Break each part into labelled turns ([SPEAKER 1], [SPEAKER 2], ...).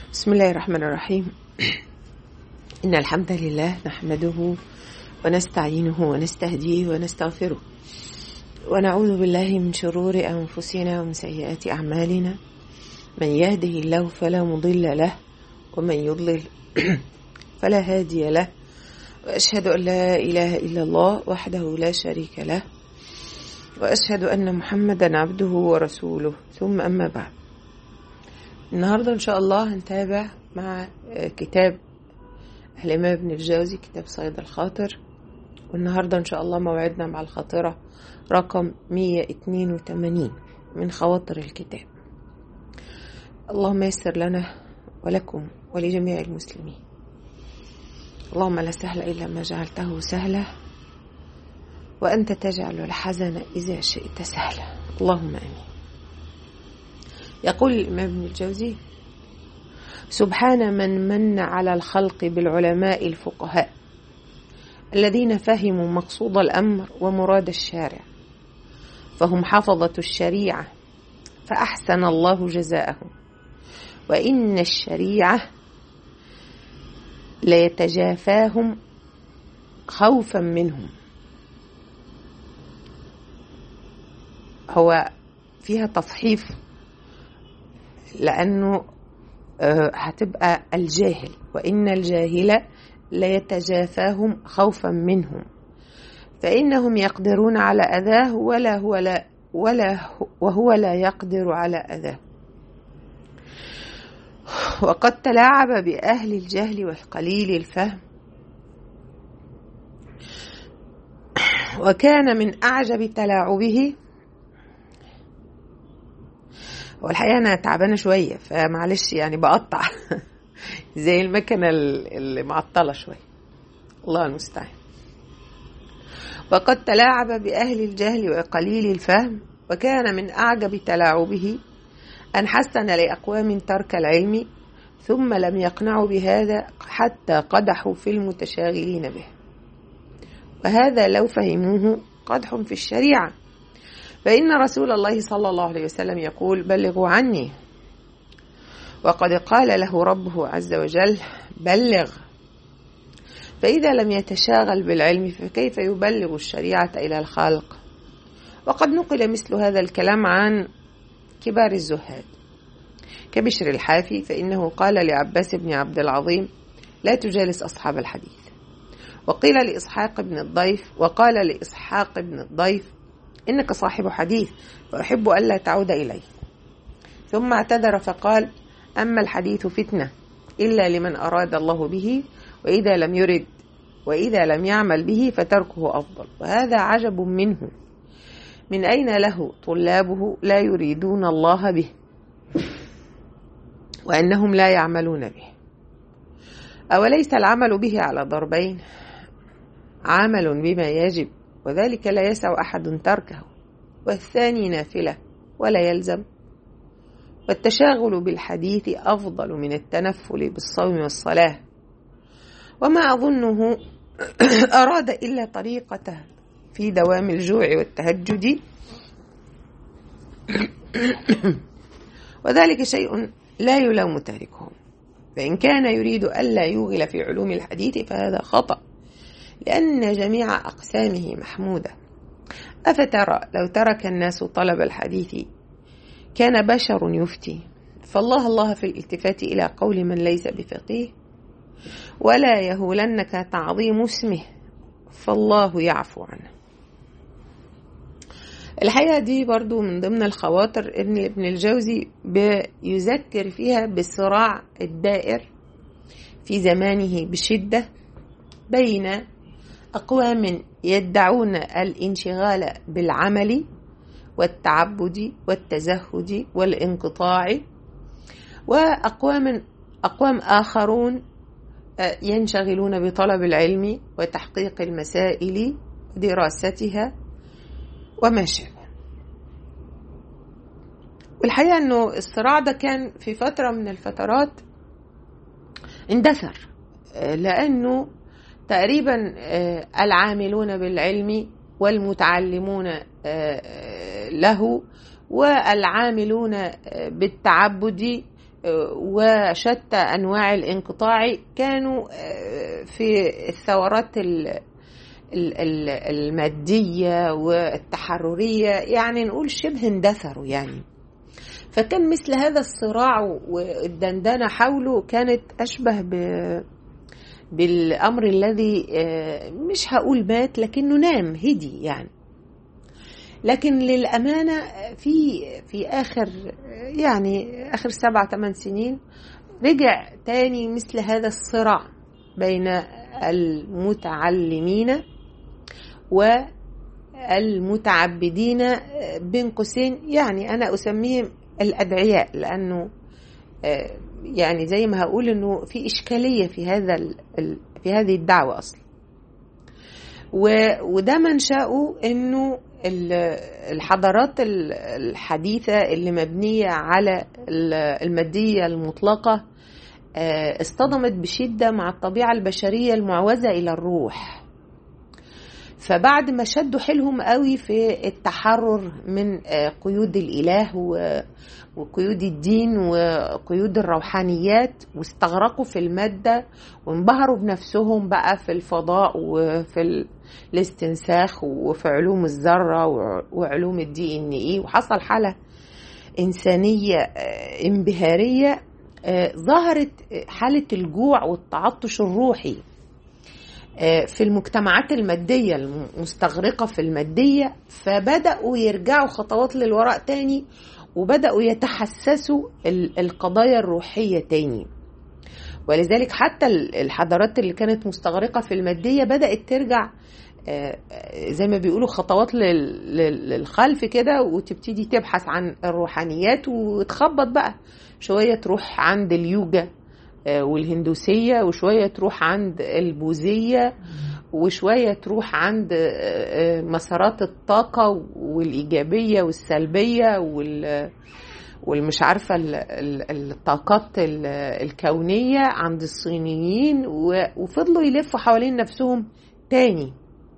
[SPEAKER 1] بسم الله الرحمن الرحيم إن الحمد لله نحمده ونستعينه ونستهديه ونستغفره ونعوذ بالله من شرور أنفسنا ومن سيئات أعمالنا من يهده الله فلا مضل له ومن يضلل فلا هادي له وأشهد أن لا إله إلا الله وحده لا شريك له وأشهد أن محمدا عبده ورسوله ثم أما بعد النهاردة إن شاء الله هنتابع مع كتاب الإمام ابن الجوزي كتاب صيد الخاطر والنهاردة إن شاء الله موعدنا مع الخاطرة رقم 182 من خواطر الكتاب اللهم يسر لنا ولكم ولجميع المسلمين اللهم لا سهل إلا ما جعلته سهلا وأنت تجعل الحزن إذا شئت سهلا اللهم آمين يقول الإمام ابن الجوزي سبحان من من على الخلق بالعلماء الفقهاء الذين فهموا مقصود الأمر ومراد الشارع فهم حفظة الشريعة فأحسن الله جزاءهم وإن الشريعة ليتجافاهم خوفا منهم هو فيها تصحيف لأنه هتبقى الجاهل وإن الجاهل ليتجافاهم خوفا منهم فإنهم يقدرون على أذاه ولا هو لا ولا وهو لا يقدر على أذاه وقد تلاعب بأهل الجهل والقليل الفهم وكان من أعجب تلاعبه والحقيقة أنا تعبانة شوية فمعلش يعني بقطع زي المكنة اللي معطلة شوية الله المستعان وقد تلاعب بأهل الجهل وقليل الفهم وكان من أعجب تلاعبه أن حسن لأقوام ترك العلم ثم لم يقنعوا بهذا حتى قدحوا في المتشاغلين به وهذا لو فهموه قدح في الشريعة فإن رسول الله صلى الله عليه وسلم يقول بلغوا عني وقد قال له ربه عز وجل بلغ فإذا لم يتشاغل بالعلم فكيف يبلغ الشريعة إلى الخلق وقد نقل مثل هذا الكلام عن كبار الزهاد كبشر الحافي فإنه قال لعباس بن عبد العظيم لا تجالس أصحاب الحديث وقيل لإسحاق بن الضيف وقال لإسحاق بن الضيف إنك صاحب حديث وأحب ألا تعود إليه ثم اعتذر فقال أما الحديث فتنة إلا لمن أراد الله به وإذا لم يرد وإذا لم يعمل به فتركه أفضل وهذا عجب منه من أين له طلابه لا يريدون الله به وأنهم لا يعملون به أوليس العمل به على ضربين عمل بما يجب وذلك لا يسع أحد تركه والثاني نافلة ولا يلزم والتشاغل بالحديث أفضل من التنفل بالصوم والصلاة وما أظنه أراد إلا طريقته في دوام الجوع والتهجد وذلك شيء لا يلوم تاركه فإن كان يريد ألا يوغل في علوم الحديث فهذا خطأ لأن جميع أقسامه محمودة أفترى لو ترك الناس طلب الحديث كان بشر يفتي فالله الله في الالتفات إلى قول من ليس بفقيه ولا يهولنك تعظيم اسمه فالله يعفو عنه الحقيقة دي برضو من ضمن الخواطر ابن ابن الجوزي بيذكر فيها بالصراع الدائر في زمانه بشدة بين أقوام يدعون الانشغال بالعمل والتعبد والتزهد والانقطاع وأقوام أقوام آخرون ينشغلون بطلب العلم وتحقيق المسائل ودراستها وما شابه والحقيقة أنه الصراع ده كان في فترة من الفترات اندثر لأنه تقريبا العاملون بالعلم والمتعلمون له والعاملون بالتعبد وشتى انواع الانقطاع كانوا في الثورات الماديه والتحرريه يعني نقول شبه اندثروا يعني فكان مثل هذا الصراع والدندنه حوله كانت اشبه ب بالامر الذي مش هقول مات لكنه نام هدي يعني لكن للامانه في في اخر يعني اخر سبع ثمان سنين رجع تاني مثل هذا الصراع بين المتعلمين والمتعبدين بين قوسين يعني انا اسميهم الادعياء لانه يعني زي ما هقول انه في اشكاليه في هذا في هذه الدعوه اصلا وده منشأه انه الحضارات الحديثه اللي مبنيه على الماديه المطلقه اصطدمت بشده مع الطبيعه البشريه المعوزه الى الروح فبعد ما شدوا حيلهم قوي في التحرر من قيود الاله وقيود الدين وقيود الروحانيات واستغرقوا في الماده وانبهروا بنفسهم بقى في الفضاء وفي الاستنساخ وفي علوم الذره وعلوم الدي ان اي وحصل حاله انسانيه انبهاريه ظهرت حاله الجوع والتعطش الروحي في المجتمعات المادية المستغرقة في المادية فبدأوا يرجعوا خطوات للوراء تاني وبدأوا يتحسسوا القضايا الروحية تاني ولذلك حتى الحضارات اللي كانت مستغرقة في المادية بدأت ترجع زي ما بيقولوا خطوات للخلف كده وتبتدي تبحث عن الروحانيات وتخبط بقى شوية تروح عند اليوجا والهندوسية وشوية تروح عند البوذية وشوية تروح عند مسارات الطاقة والإيجابية والسلبية وال والمش عارفة الطاقات الكونية عند الصينيين وفضلوا يلفوا حوالين نفسهم تاني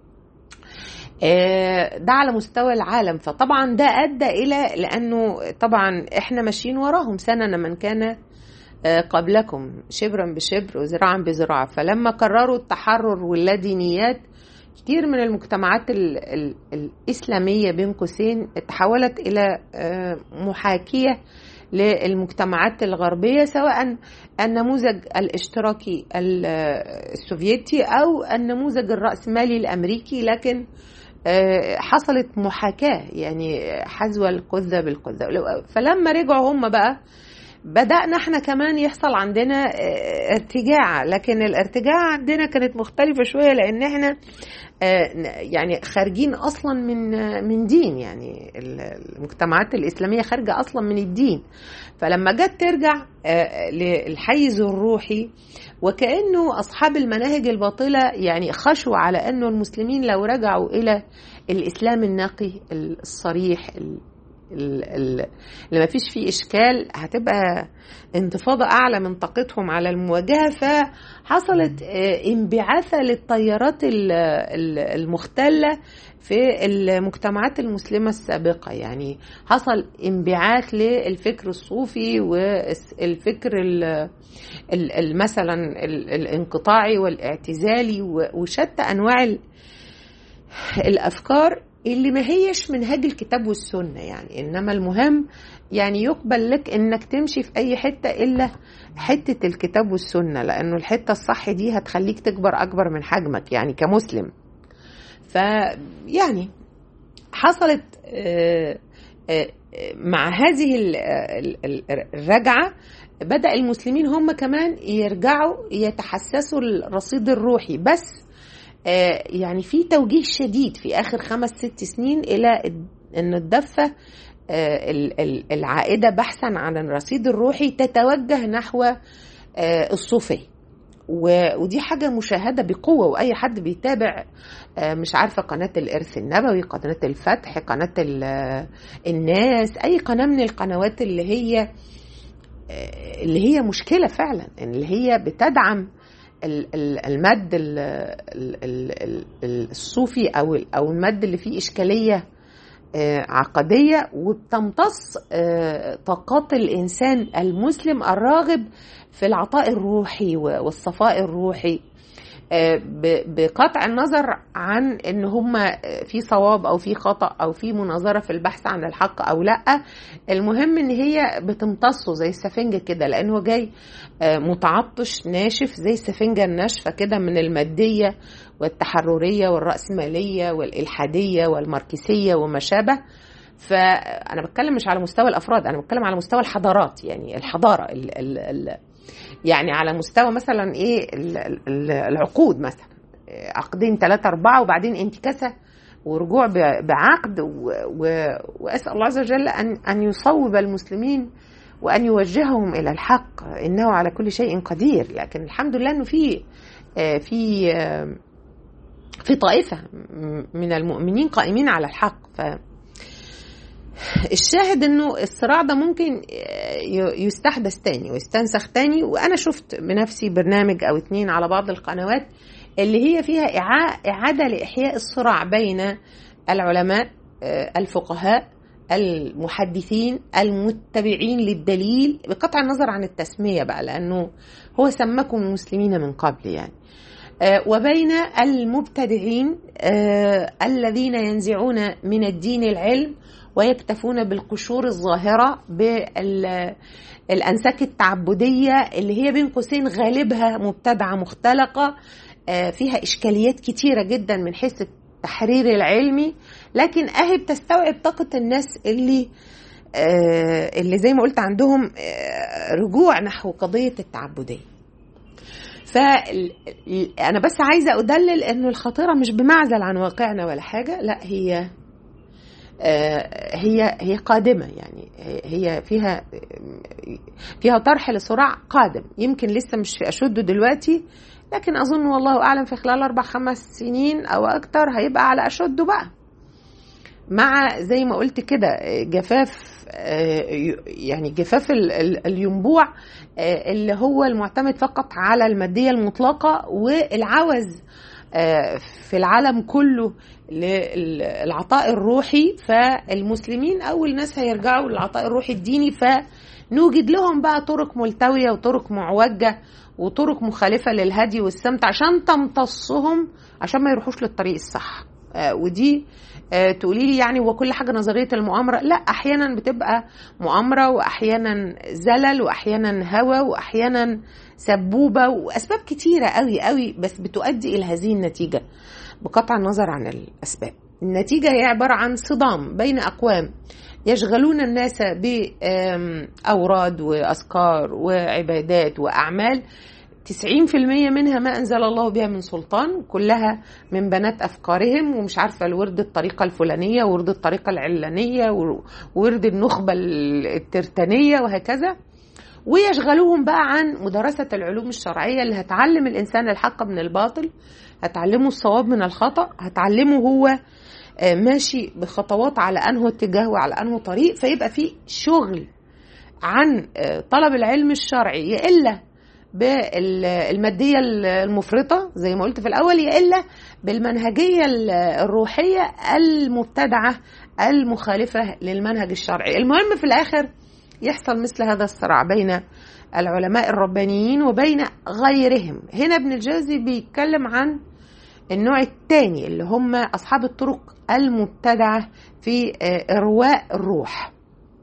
[SPEAKER 1] ده على مستوى العالم فطبعا ده أدى إلى لأنه طبعا إحنا ماشيين وراهم سنة من كان قبلكم شبرا بشبر وذراعا بذراع فلما قرروا التحرر واللادينيات كتير من المجتمعات ال ال الإسلامية بين قوسين تحولت إلى محاكية للمجتمعات الغربية سواء النموذج الاشتراكي السوفيتي أو النموذج الرأسمالي الأمريكي لكن حصلت محاكاة يعني حذو القذة بالقذة فلما رجعوا هم بقى بدأنا احنا كمان يحصل عندنا ارتجاع لكن الارتجاع عندنا كانت مختلفة شوية لأن احنا يعني خارجين أصلا من من دين يعني المجتمعات الإسلامية خارجة أصلا من الدين فلما جت ترجع للحيز الروحي وكأنه أصحاب المناهج الباطلة يعني خشوا على أنه المسلمين لو رجعوا إلى الإسلام النقي الصريح اللي ما فيش فيه اشكال هتبقى انتفاضه اعلى من طاقتهم على المواجهه فحصلت انبعاثه للتيارات المختله في المجتمعات المسلمه السابقه يعني حصل انبعاث للفكر الصوفي والفكر مثلا الانقطاعي والاعتزالي وشتى انواع الافكار اللي ما هيش منهاج الكتاب والسنة يعني إنما المهم يعني يقبل لك إنك تمشي في أي حتة إلا حتة الكتاب والسنة لأنه الحتة الصح دي هتخليك تكبر أكبر من حجمك يعني كمسلم فيعني حصلت مع هذه الرجعة بدأ المسلمين هم كمان يرجعوا يتحسسوا الرصيد الروحي بس يعني في توجيه شديد في اخر خمس ست سنين الى ان الدفه العائده بحثا عن الرصيد الروحي تتوجه نحو الصوفيه ودي حاجه مشاهده بقوه واي حد بيتابع مش عارفه قناه الارث النبوي قناه الفتح قناه الناس اي قناه من القنوات اللي هي اللي هي مشكله فعلا اللي هي بتدعم المد الصوفي او او المد اللي فيه اشكاليه عقدية وبتمتص طاقات الإنسان المسلم الراغب في العطاء الروحي والصفاء الروحي بقطع النظر عن ان هم في صواب او في خطا او في مناظره في البحث عن الحق او لا المهم ان هي بتمتصه زي السفنجه كده لانه جاي متعطش ناشف زي السفنجه الناشفه كده من الماديه والتحرريه والراسماليه والالحاديه والماركسيه وما شابه فانا بتكلم مش على مستوى الافراد انا بتكلم على مستوى الحضارات يعني الحضاره ال ال ال يعني على مستوى مثلا ايه العقود مثلا عقدين ثلاثة أربعة وبعدين انتكاسة ورجوع بعقد و... و... وأسأل الله عز وجل أن أن يصوب المسلمين وأن يوجههم إلى الحق إنه على كل شيء قدير لكن الحمد لله إنه في في في طائفة من المؤمنين قائمين على الحق ف الشاهد انه الصراع ده ممكن يستحدث تاني ويستنسخ تاني وانا شفت بنفسي برنامج او اتنين على بعض القنوات اللي هي فيها اعاده لاحياء الصراع بين العلماء الفقهاء المحدثين المتبعين للدليل بقطع النظر عن التسميه بقى لانه هو سماكم المسلمين من قبل يعني وبين المبتدعين الذين ينزعون من الدين العلم ويكتفون بالقشور الظاهرة بالأنساك التعبدية اللي هي بين قوسين غالبها مبتدعة مختلقة فيها إشكاليات كتيرة جدا من حيث التحرير العلمي لكن أهي بتستوعب طاقة الناس اللي اللي زي ما قلت عندهم رجوع نحو قضية التعبدية فأنا بس عايزة أدلل أنه الخطيرة مش بمعزل عن واقعنا ولا حاجة لا هي هي هي قادمه يعني هي فيها فيها طرح لصراع قادم يمكن لسه مش في اشده دلوقتي لكن اظن والله اعلم في خلال اربع خمس سنين او اكتر هيبقى على اشده بقى مع زي ما قلت كده جفاف يعني جفاف الينبوع اللي هو المعتمد فقط على الماديه المطلقه والعوز في العالم كله للعطاء الروحي فالمسلمين اول ناس هيرجعوا للعطاء الروحي الديني فنوجد لهم بقى طرق ملتويه وطرق معوجه وطرق مخالفه للهدي والسمت عشان تمتصهم عشان ما يروحوش للطريق الصح ودي تقولي لي يعني وكل حاجه نظريه المؤامره لا احيانا بتبقى مؤامره واحيانا زلل واحيانا هوى واحيانا سبوبه واسباب كتيره قوي قوي بس بتؤدي الى هذه النتيجه بقطع النظر عن الاسباب النتيجه هي عباره عن صدام بين اقوام يشغلون الناس باوراد واذكار وعبادات واعمال 90% منها ما أنزل الله بها من سلطان كلها من بنات أفكارهم ومش عارفة الورد الطريقة الفلانية ورد الطريقة العلانية ورد النخبة الترتانية وهكذا ويشغلوهم بقى عن مدرسة العلوم الشرعية اللي هتعلم الإنسان الحق من الباطل هتعلمه الصواب من الخطأ هتعلمه هو ماشي بخطوات على أنه اتجاه وعلى أنه طريق فيبقى في شغل عن طلب العلم الشرعي يا إلا بالمادية المفرطة زي ما قلت في الأول يا إلا بالمنهجية الروحية المبتدعة المخالفة للمنهج الشرعي المهم في الآخر يحصل مثل هذا الصراع بين العلماء الربانيين وبين غيرهم هنا ابن الجوزي بيتكلم عن النوع الثاني اللي هم أصحاب الطرق المبتدعة في إرواء الروح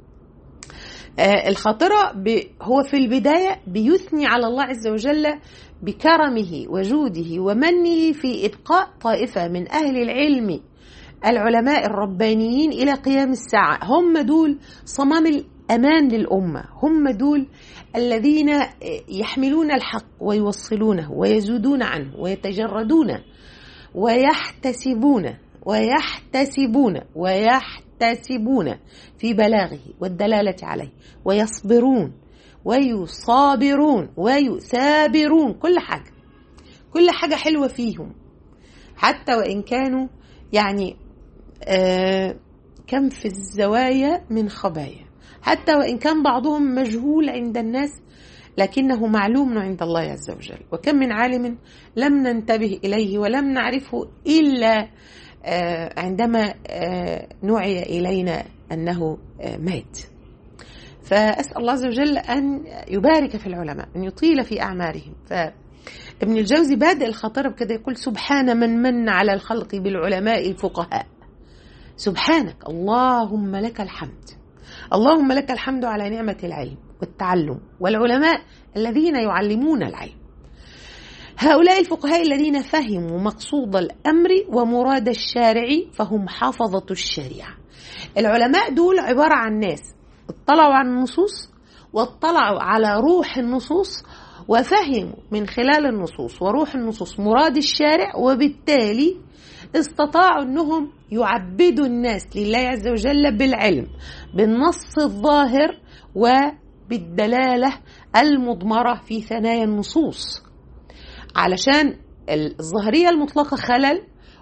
[SPEAKER 1] الخاطرة هو في البداية بيثني على الله عز وجل بكرمه وجوده ومنه في إبقاء طائفة من أهل العلم العلماء الربانيين إلى قيام الساعة هم دول صمام الأمان للأمة هم دول الذين يحملون الحق ويوصلونه ويزودون عنه ويتجردون ويحتسبون ويحتسبون ويحتسبون في بلاغه والدلالة عليه ويصبرون ويصابرون ويثابرون كل حاجة كل حاجة حلوة فيهم حتى وإن كانوا يعني آه كم في الزوايا من خبايا حتى وإن كان بعضهم مجهول عند الناس لكنه معلوم عند الله عز وجل وكم من عالم لم ننتبه إليه ولم نعرفه إلا عندما نوعي إلينا أنه مات فأسأل الله عز وجل أن يبارك في العلماء أن يطيل في أعمارهم فابن الجوزي بادئ الخطير بكده يقول سبحان من من على الخلق بالعلماء الفقهاء سبحانك اللهم لك الحمد اللهم لك الحمد على نعمة العلم والتعلم والعلماء الذين يعلمون العلم هؤلاء الفقهاء الذين فهموا مقصود الأمر ومراد الشارع فهم حفظة الشريعة العلماء دول عبارة عن ناس اطلعوا على النصوص واطلعوا على روح النصوص وفهموا من خلال النصوص وروح النصوص مراد الشارع وبالتالي استطاعوا انهم يعبدوا الناس لله عز وجل بالعلم بالنص الظاهر وبالدلاله المضمره في ثنايا النصوص علشان الظاهريه المطلقه خلل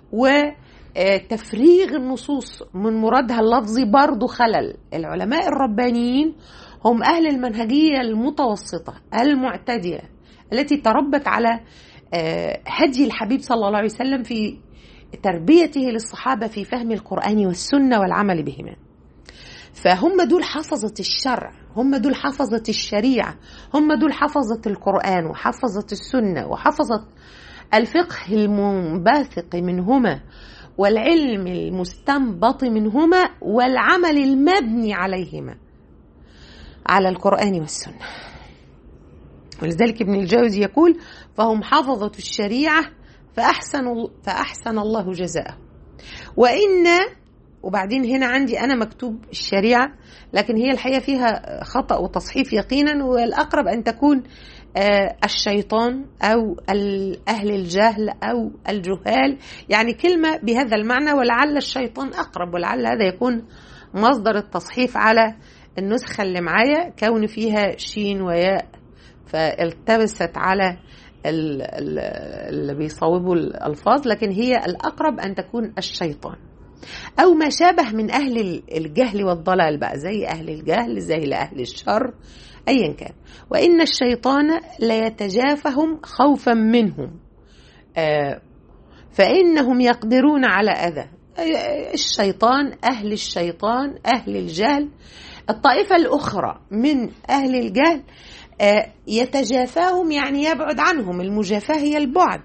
[SPEAKER 1] وتفريغ النصوص من مرادها اللفظي برضه خلل العلماء الربانيين هم اهل المنهجيه المتوسطه المعتدله التي تربت على هدي الحبيب صلى الله عليه وسلم في تربيته للصحابة في فهم القرآن والسنة والعمل بهما فهم دول حفظة الشرع هم دول حفظة الشريعة هم دول حفظة القرآن وحفظة السنة وحفظة الفقه المنبثق منهما والعلم المستنبط منهما والعمل المبني عليهما على القرآن والسنة ولذلك ابن الجوزي يقول فهم حفظة الشريعة فأحسن فأحسن الله جزاءه وإن وبعدين هنا عندي أنا مكتوب الشريعة لكن هي الحقيقة فيها خطأ وتصحيف يقينا والأقرب أن تكون الشيطان أو أهل الجهل أو الجهال يعني كلمة بهذا المعنى ولعل الشيطان أقرب ولعل هذا يكون مصدر التصحيف على النسخة اللي معايا كون فيها شين وياء فالتبست على اللي بيصوبوا الألفاظ لكن هي الأقرب أن تكون الشيطان أو ما شابه من أهل الجهل والضلال بقى زي أهل الجهل زي أهل الشر أيا كان وإن الشيطان ليتجافهم خوفا منهم آه فإنهم يقدرون على أذى الشيطان أهل الشيطان أهل الجهل الطائفة الأخرى من أهل الجهل يتجافاهم يعني يبعد عنهم المجافاة هي البعد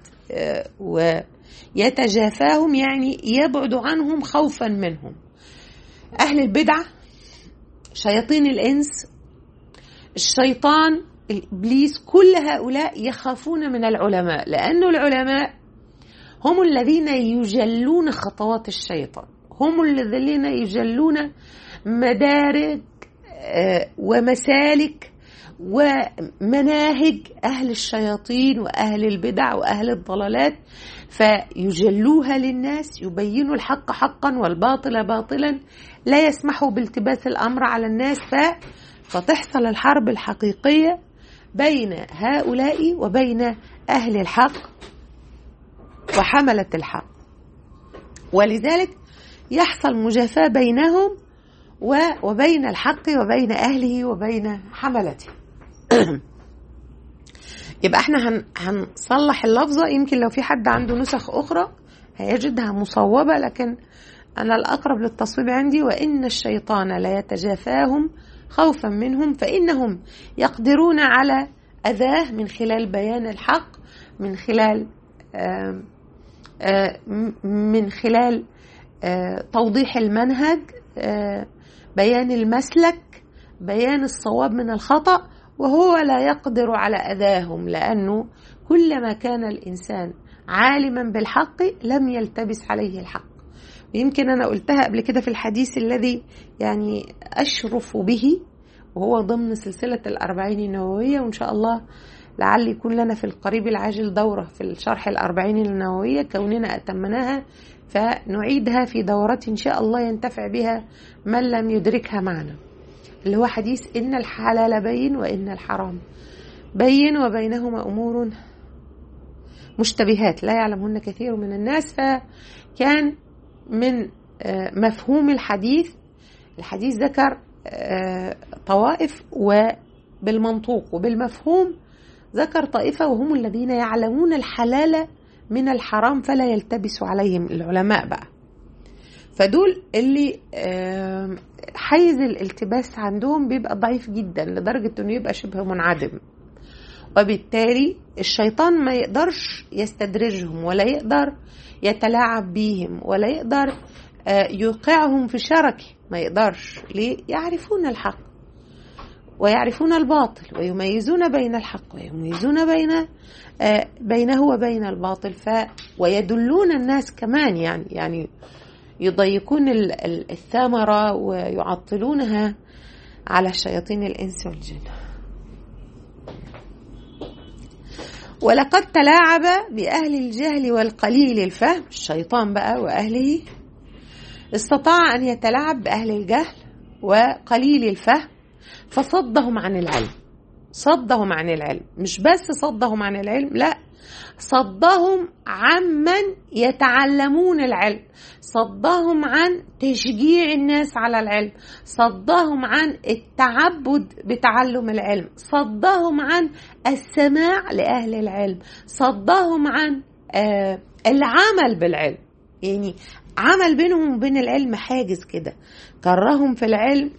[SPEAKER 1] ويتجافاهم يعني يبعد عنهم خوفا منهم أهل البدعة شياطين الإنس الشيطان الإبليس كل هؤلاء يخافون من العلماء لأن العلماء هم الذين يجلون خطوات الشيطان هم الذين يجلون مدارك ومسالك ومناهج أهل الشياطين وأهل البدع وأهل الضلالات فيجلوها للناس يبينوا الحق حقا والباطل باطلا لا يسمحوا بالتباس الأمر على الناس ف... فتحصل الحرب الحقيقية بين هؤلاء وبين أهل الحق وحملة الحق ولذلك يحصل مجافاة بينهم وبين الحق وبين أهله وبين حملته يبقى احنا هن هنصلح اللفظة يمكن لو في حد عنده نسخ أخرى هيجدها مصوبة لكن أنا الأقرب للتصويب عندي وإن الشيطان لا يتجافاهم خوفا منهم فإنهم يقدرون على أذاه من خلال بيان الحق من خلال آآ آآ من خلال توضيح المنهج بيان المسلك بيان الصواب من الخطأ وهو لا يقدر على أذاهم لأنه كلما كان الإنسان عالما بالحق لم يلتبس عليه الحق ويمكن أنا قلتها قبل كده في الحديث الذي يعني أشرف به وهو ضمن سلسلة الأربعين النووية وإن شاء الله لعل يكون لنا في القريب العاجل دورة في الشرح الأربعين النووية كوننا أتمناها فنعيدها في دورات إن شاء الله ينتفع بها من لم يدركها معنا اللي هو حديث إن الحلال بين وإن الحرام بين وبينهما أمور مشتبهات لا يعلمهن كثير من الناس فكان من مفهوم الحديث الحديث ذكر طوائف وبالمنطوق وبالمفهوم ذكر طائفة وهم الذين يعلمون الحلال من الحرام فلا يلتبس عليهم العلماء بقى فدول اللي آم، حيز الالتباس عندهم بيبقى ضعيف جدا لدرجة انه يبقى شبه منعدم وبالتالي الشيطان ما يقدرش يستدرجهم ولا يقدر يتلاعب بيهم ولا يقدر آه، يوقعهم في شركه ما يقدرش ليه يعرفون الحق ويعرفون الباطل ويميزون بين الحق ويميزون بين آه، بينه وبين الباطل ف ويدلون الناس كمان يعني يعني يضيقون ال- ال- الثمرة ويعطلونها على شياطين الإنس والجن ولقد تلاعب بأهل الجهل والقليل الفهم الشيطان بقى وأهله استطاع أن يتلاعب بأهل الجهل وقليل الفهم فصدهم عن العلم صدهم عن العلم مش بس صدهم عن العلم لا صدهم عمن يتعلمون العلم صدهم عن تشجيع الناس على العلم صدهم عن التعبد بتعلم العلم صدهم عن السماع لأهل العلم صدهم عن آه العمل بالعلم يعني عمل بينهم وبين العلم حاجز كده كرههم في العلم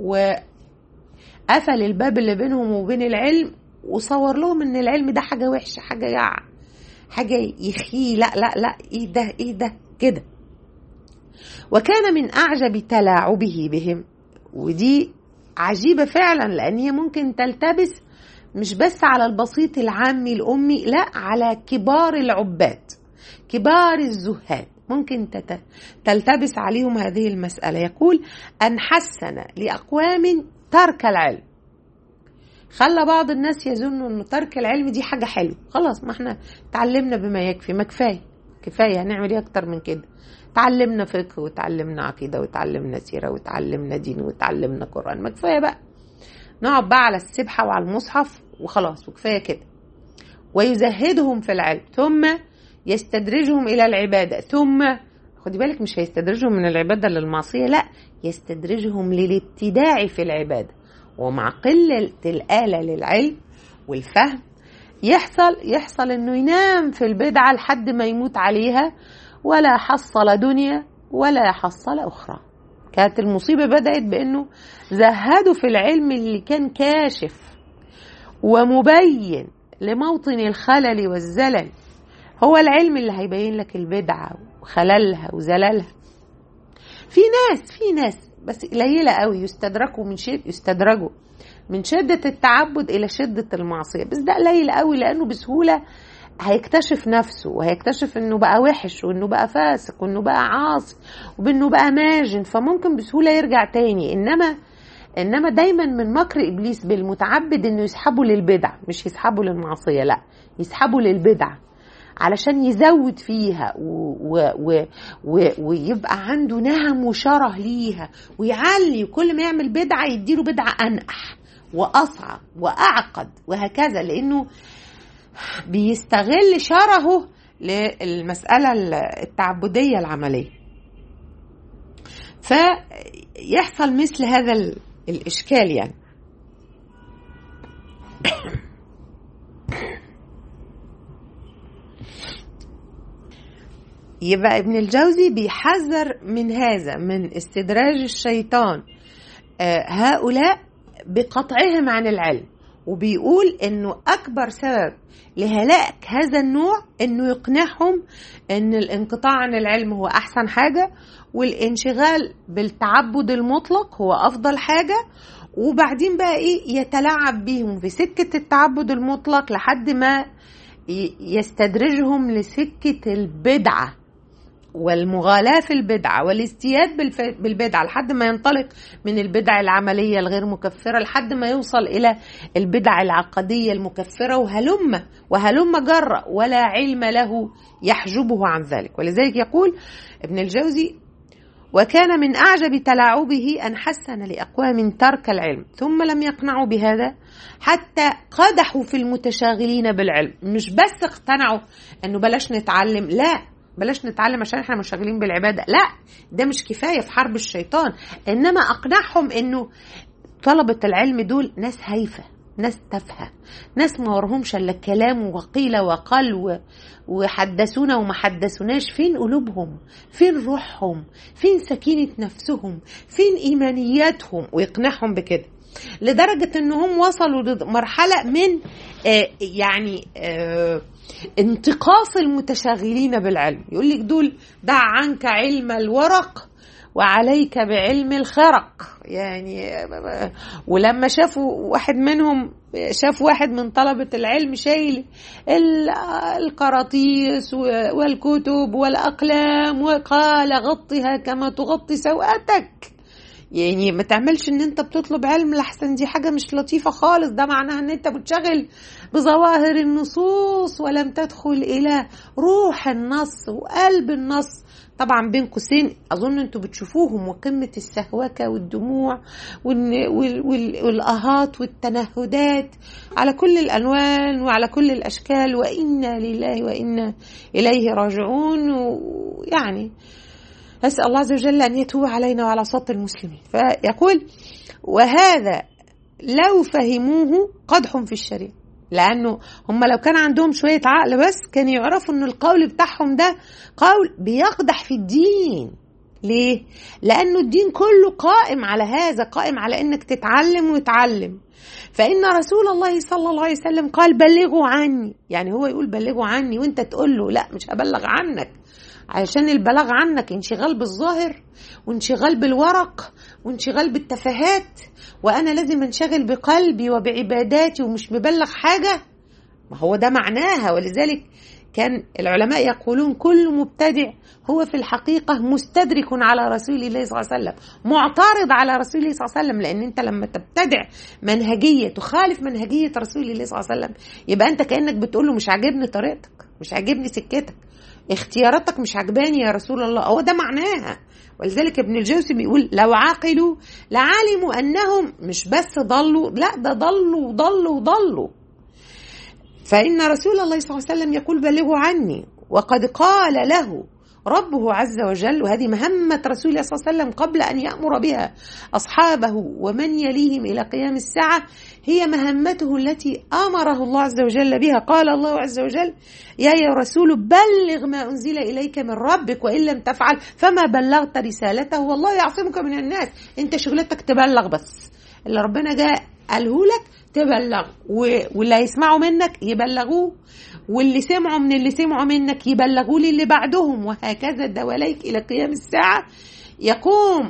[SPEAKER 1] وقفل الباب اللي بينهم وبين العلم وصور لهم ان العلم ده حاجه وحشه حاجه يع حاجه يخي لا لا لا ايه ده ايه ده كده وكان من اعجب تلاعبه بهم ودي عجيبه فعلا لان هي ممكن تلتبس مش بس على البسيط العامي الامي لا على كبار العباد كبار الزهاد ممكن تت- تلتبس عليهم هذه المسألة يقول أن حسن لأقوام ترك العلم خلى بعض الناس يظنوا أن ترك العلم دي حاجة حلوة خلاص ما احنا تعلمنا بما يكفي ما كفاية كفاية هنعمل ايه أكتر من كده تعلمنا فقه وتعلمنا عقيدة وتعلمنا سيرة وتعلمنا دين وتعلمنا قرآن ما كفاية بقى نقعد بقى على السبحة وعلى المصحف وخلاص وكفاية كده ويزهدهم في العلم ثم يستدرجهم إلى العبادة ثم خدي بالك مش هيستدرجهم من العبادة للمعصية لا يستدرجهم للابتداع في العبادة ومع قلة الآلة للعلم والفهم يحصل يحصل انه ينام في البدعة لحد ما يموت عليها ولا حصل دنيا ولا حصل أخرى كانت المصيبة بدأت بأنه زهدوا في العلم اللي كان كاشف ومبين لموطن الخلل والزلل هو العلم اللي هيبين لك البدعة وخللها وزللها في ناس في ناس بس قليلة قوي يستدركوا من شيء يستدرجوا من شدة التعبد إلى شدة المعصية بس ده قليل قوي لأنه بسهولة هيكتشف نفسه وهيكتشف انه بقى وحش وانه بقى فاسق وانه بقى عاصي وانه بقى ماجن فممكن بسهولة يرجع تاني انما انما دايما من مكر ابليس بالمتعبد انه يسحبه للبدع مش يسحبه للمعصية لا يسحبه للبدع علشان يزود فيها و و و و ويبقى عنده نهم وشره ليها ويعلي وكل ما يعمل بدعة يديله بدعة أنقح وأصعب وأعقد وهكذا لأنه بيستغل شرهه للمسألة التعبدية العملية فيحصل مثل هذا الإشكال يعني يبقى ابن الجوزي بيحذر من هذا من استدراج الشيطان هؤلاء بقطعهم عن العلم وبيقول انه اكبر سبب لهلاك هذا النوع انه يقنعهم ان الانقطاع عن العلم هو احسن حاجه والانشغال بالتعبد المطلق هو افضل حاجه وبعدين بقى ايه يتلاعب بيهم في سكه التعبد المطلق لحد ما يستدرجهم لسكه البدعه والمغالاة في البدعة والاستياد بالبدعة لحد ما ينطلق من البدع العملية الغير مكفرة لحد ما يوصل إلى البدع العقدية المكفرة وهلم وهلم جر ولا علم له يحجبه عن ذلك ولذلك يقول ابن الجوزي وكان من أعجب تلاعبه أن حسن لأقوام ترك العلم ثم لم يقنعوا بهذا حتى قدحوا في المتشاغلين بالعلم مش بس اقتنعوا أنه بلاش نتعلم لا بلاش نتعلم عشان احنا منشغلين بالعباده لا ده مش كفايه في حرب الشيطان انما اقنعهم انه طلبه العلم دول ناس هايفه ناس تافهه ناس ما وراهمش الا الكلام وقيل وقال و... وحدثونا وما حدثوناش فين قلوبهم فين روحهم فين سكينه نفسهم فين ايمانياتهم ويقنعهم بكده لدرجه انهم وصلوا لمرحله من آه يعني آه انتقاص المتشاغلين بالعلم يقول لك دول دع عنك علم الورق وعليك بعلم الخرق يعني ولما شافوا واحد منهم شاف واحد من طلبة العلم شايل القراطيس والكتب والأقلام وقال غطها كما تغطي سوءتك يعني ما تعملش ان انت بتطلب علم لحسن دي حاجة مش لطيفة خالص ده معناها ان انت بتشغل بظواهر النصوص ولم تدخل الى روح النص وقلب النص طبعا بين قوسين اظن انتوا بتشوفوهم وقمه السهوكه والدموع والاهات والتنهدات على كل الالوان وعلى كل الاشكال وانا لله وانا اليه راجعون ويعني اسال الله عز وجل ان يتوب علينا وعلى صوت المسلمين فيقول وهذا لو فهموه قدح في الشريعه لانه هم لو كان عندهم شويه عقل بس كانوا يعرفوا ان القول بتاعهم ده قول بيقدح في الدين ليه لانه الدين كله قائم على هذا قائم على انك تتعلم وتعلم فان رسول الله صلى الله عليه وسلم قال بلغوا عني يعني هو يقول بلغوا عني وانت تقول له لا مش هبلغ عنك علشان البلاغ عنك انشغال بالظاهر وانشغال بالورق وانشغال بالتفاهات وانا لازم انشغل بقلبي وبعباداتي ومش مبلغ حاجه ما هو ده معناها ولذلك كان العلماء يقولون كل مبتدع هو في الحقيقة مستدرك على رسول الله صلى الله عليه وسلم معترض على رسول الله صلى الله عليه وسلم لأن أنت لما تبتدع منهجية تخالف منهجية رسول الله صلى الله عليه وسلم يبقى أنت كأنك بتقول له مش عاجبني طريقتك مش عاجبني سكتك اختياراتك مش عجباني يا رسول الله هو ده معناها ولذلك ابن الجوزي بيقول لو عقلوا لعلموا انهم مش بس ضلوا لا ده ضلوا وضلوا وضلوا فان رسول الله صلى الله عليه وسلم يقول بلغوا عني وقد قال له ربه عز وجل وهذه مهمة رسول الله صلى الله عليه وسلم قبل أن يأمر بها أصحابه ومن يليهم إلى قيام الساعة هي مهمته التي أمره الله عز وجل بها قال الله عز وجل يا يا رسول بلغ ما أنزل إليك من ربك وإن لم تفعل فما بلغت رسالته والله يعصمك من الناس أنت شغلتك تبلغ بس اللي ربنا جاء قاله لك تبلغ واللي هيسمعوا منك يبلغوه واللي سمعوا من اللي سمعوا منك يبلغوا لي اللي بعدهم وهكذا دواليك الى قيام الساعه يقوم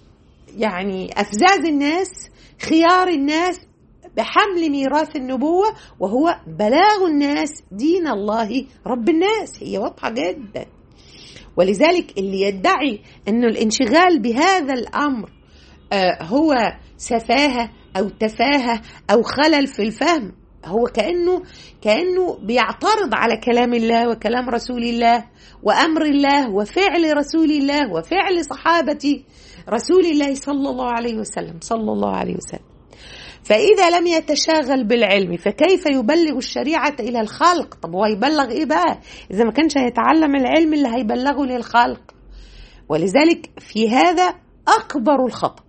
[SPEAKER 1] يعني افزاز الناس خيار الناس بحمل ميراث النبوه وهو بلاغ الناس دين الله رب الناس هي واضحه جدا ولذلك اللي يدعي انه الانشغال بهذا الامر هو سفاهه او تفاهه او خلل في الفهم هو كانه كانه بيعترض على كلام الله وكلام رسول الله وامر الله وفعل رسول الله وفعل صحابه رسول الله صلى الله عليه وسلم صلى الله عليه وسلم فإذا لم يتشاغل بالعلم فكيف يبلغ الشريعة إلى الخلق طب هو يبلغ إيه بقى إذا ما كانش هيتعلم العلم اللي هيبلغه للخلق ولذلك في هذا أكبر الخطأ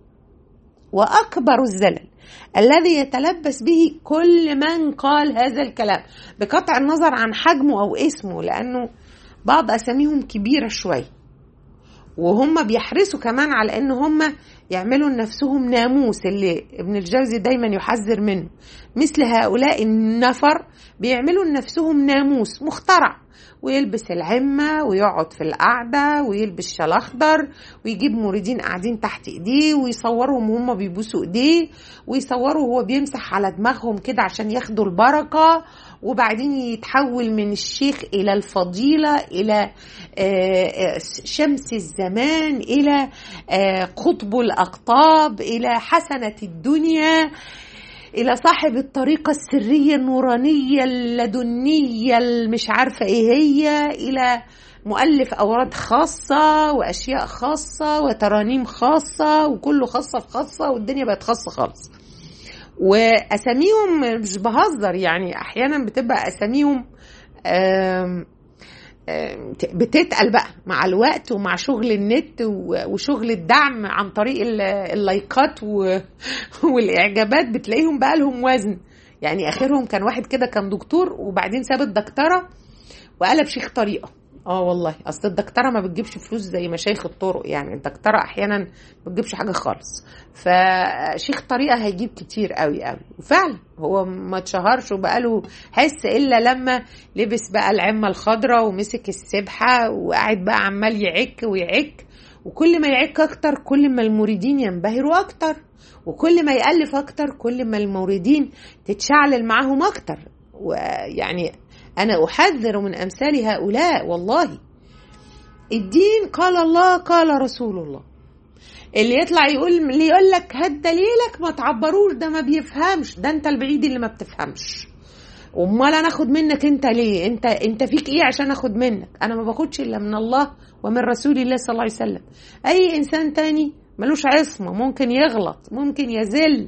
[SPEAKER 1] وأكبر الزلل الذي يتلبس به كل من قال هذا الكلام بقطع النظر عن حجمه أو اسمه لأنه بعض أساميهم كبيرة شوية وهم بيحرصوا كمان على ان هم يعملوا لنفسهم ناموس اللي ابن الجوزي دايما يحذر منه مثل هؤلاء النفر بيعملوا لنفسهم ناموس مخترع ويلبس العمة ويقعد في القعدة ويلبس شال أخضر ويجيب مريدين قاعدين تحت إيديه ويصورهم وهم بيبوسوا إيديه ويصوروا وهو بيمسح على دماغهم كده عشان ياخدوا البركة وبعدين يتحول من الشيخ إلى الفضيلة إلى شمس الزمان إلى قطب الأقطاب إلى حسنة الدنيا إلى صاحب الطريقة السرية النورانية اللدنية المش عارفة إيه هي إلى مؤلف أوراد خاصة وأشياء خاصة وترانيم خاصة وكله خاصة في خاصة والدنيا بقت خاصة خالص وأساميهم مش بهزر يعني أحيانا بتبقى أساميهم آم بتتقل بقى مع الوقت ومع شغل النت وشغل الدعم عن طريق اللايكات والاعجابات بتلاقيهم بقى لهم وزن يعني اخرهم كان واحد كده كان دكتور وبعدين ساب الدكتوره وقلب شيخ طريقه اه والله اصل الدكتوره ما بتجيبش فلوس زي مشايخ الطرق يعني الدكتوره احيانا ما بتجيبش حاجه خالص فشيخ طريقه هيجيب كتير قوي قوي وفعلا هو ما اتشهرش وبقاله حس الا لما لبس بقى العمه الخضراء ومسك السبحه وقاعد بقى عمال يعك ويعك وكل ما يعك اكتر كل ما المريدين ينبهروا اكتر وكل ما يألف اكتر كل ما الموردين تتشعلل معاهم اكتر ويعني انا احذر من امثال هؤلاء والله الدين قال الله قال رسول الله اللي يطلع يقول اللي يقول لك هات دليلك ما تعبروش ده ما بيفهمش ده انت البعيد اللي ما بتفهمش امال انا اخد منك انت ليه انت انت فيك ايه عشان اخد منك انا ما باخدش الا من الله ومن رسول الله صلى الله عليه وسلم اي انسان تاني ملوش عصمه ممكن يغلط ممكن يزل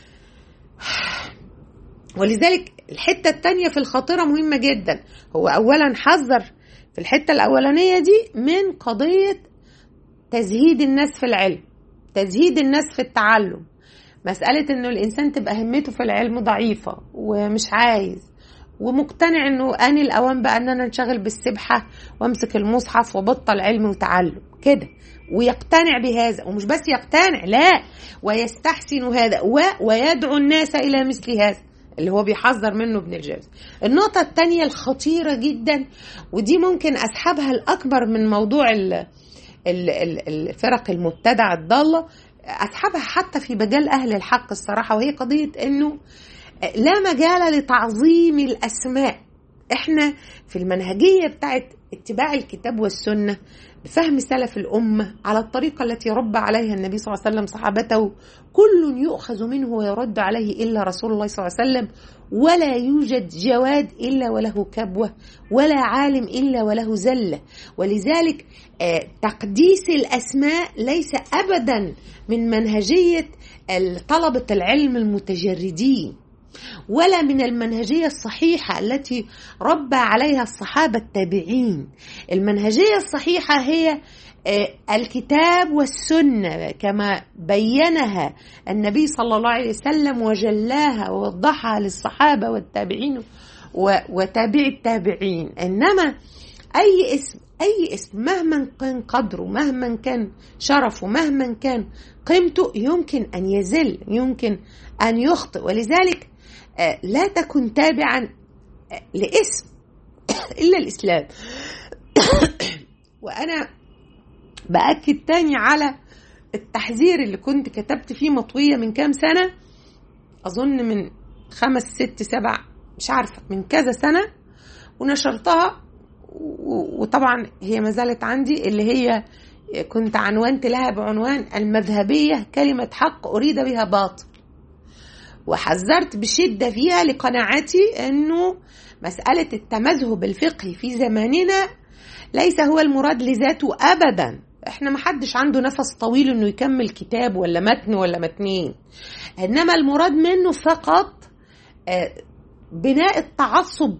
[SPEAKER 1] ولذلك الحته التانية في الخاطره مهمه جدا هو اولا حذر في الحته الاولانيه دي من قضيه تزهيد الناس في العلم تزهيد الناس في التعلم مسألة إنه الإنسان تبقى همته في العلم ضعيفة ومش عايز ومقتنع إنه آن الأوان بقى إن أنا انشغل بالسبحة وأمسك المصحف وبطل علم وتعلم كده ويقتنع بهذا ومش بس يقتنع لا ويستحسن هذا و... ويدعو الناس إلى مثل هذا اللي هو بيحذر منه ابن الجوزي النقطة الثانية الخطيرة جدا ودي ممكن أسحبها الأكبر من موضوع ال... الفرق المبتدعة الضالة أسحبها حتى في مجال أهل الحق الصراحة وهي قضية أنه لا مجال لتعظيم الأسماء احنا في المنهجية بتاعت اتباع الكتاب والسنة بفهم سلف الأمة على الطريقة التي ربى عليها النبي صلى الله عليه وسلم صحابته كل يؤخذ منه ويرد عليه إلا رسول الله صلى الله عليه وسلم ولا يوجد جواد إلا وله كبوة ولا عالم إلا وله زلة ولذلك تقديس الأسماء ليس أبدا من منهجية طلبة العلم المتجردين ولا من المنهجية الصحيحة التي ربى عليها الصحابة التابعين المنهجية الصحيحة هي الكتاب والسنة كما بينها النبي صلى الله عليه وسلم وجلاها ووضحها للصحابة والتابعين وتابع التابعين إنما أي اسم أي اسم مهما كان قدره مهما كان شرفه مهما كان قيمته يمكن أن يزل يمكن أن يخطئ ولذلك لا تكن تابعا لاسم إلا الإسلام وأنا بأكد تاني على التحذير اللي كنت كتبت فيه مطوية من كام سنة أظن من خمس ست سبع مش عارفة من كذا سنة ونشرتها وطبعا هي ما زالت عندي اللي هي كنت عنونت لها بعنوان المذهبية كلمة حق أريد بها باطل وحذرت بشدة فيها لقناعتي أنه مسألة التمذهب الفقهي في زماننا ليس هو المراد لذاته أبدا احنا محدش عنده نفس طويل انه يكمل كتاب ولا متن ولا متنين انما المراد منه فقط بناء التعصب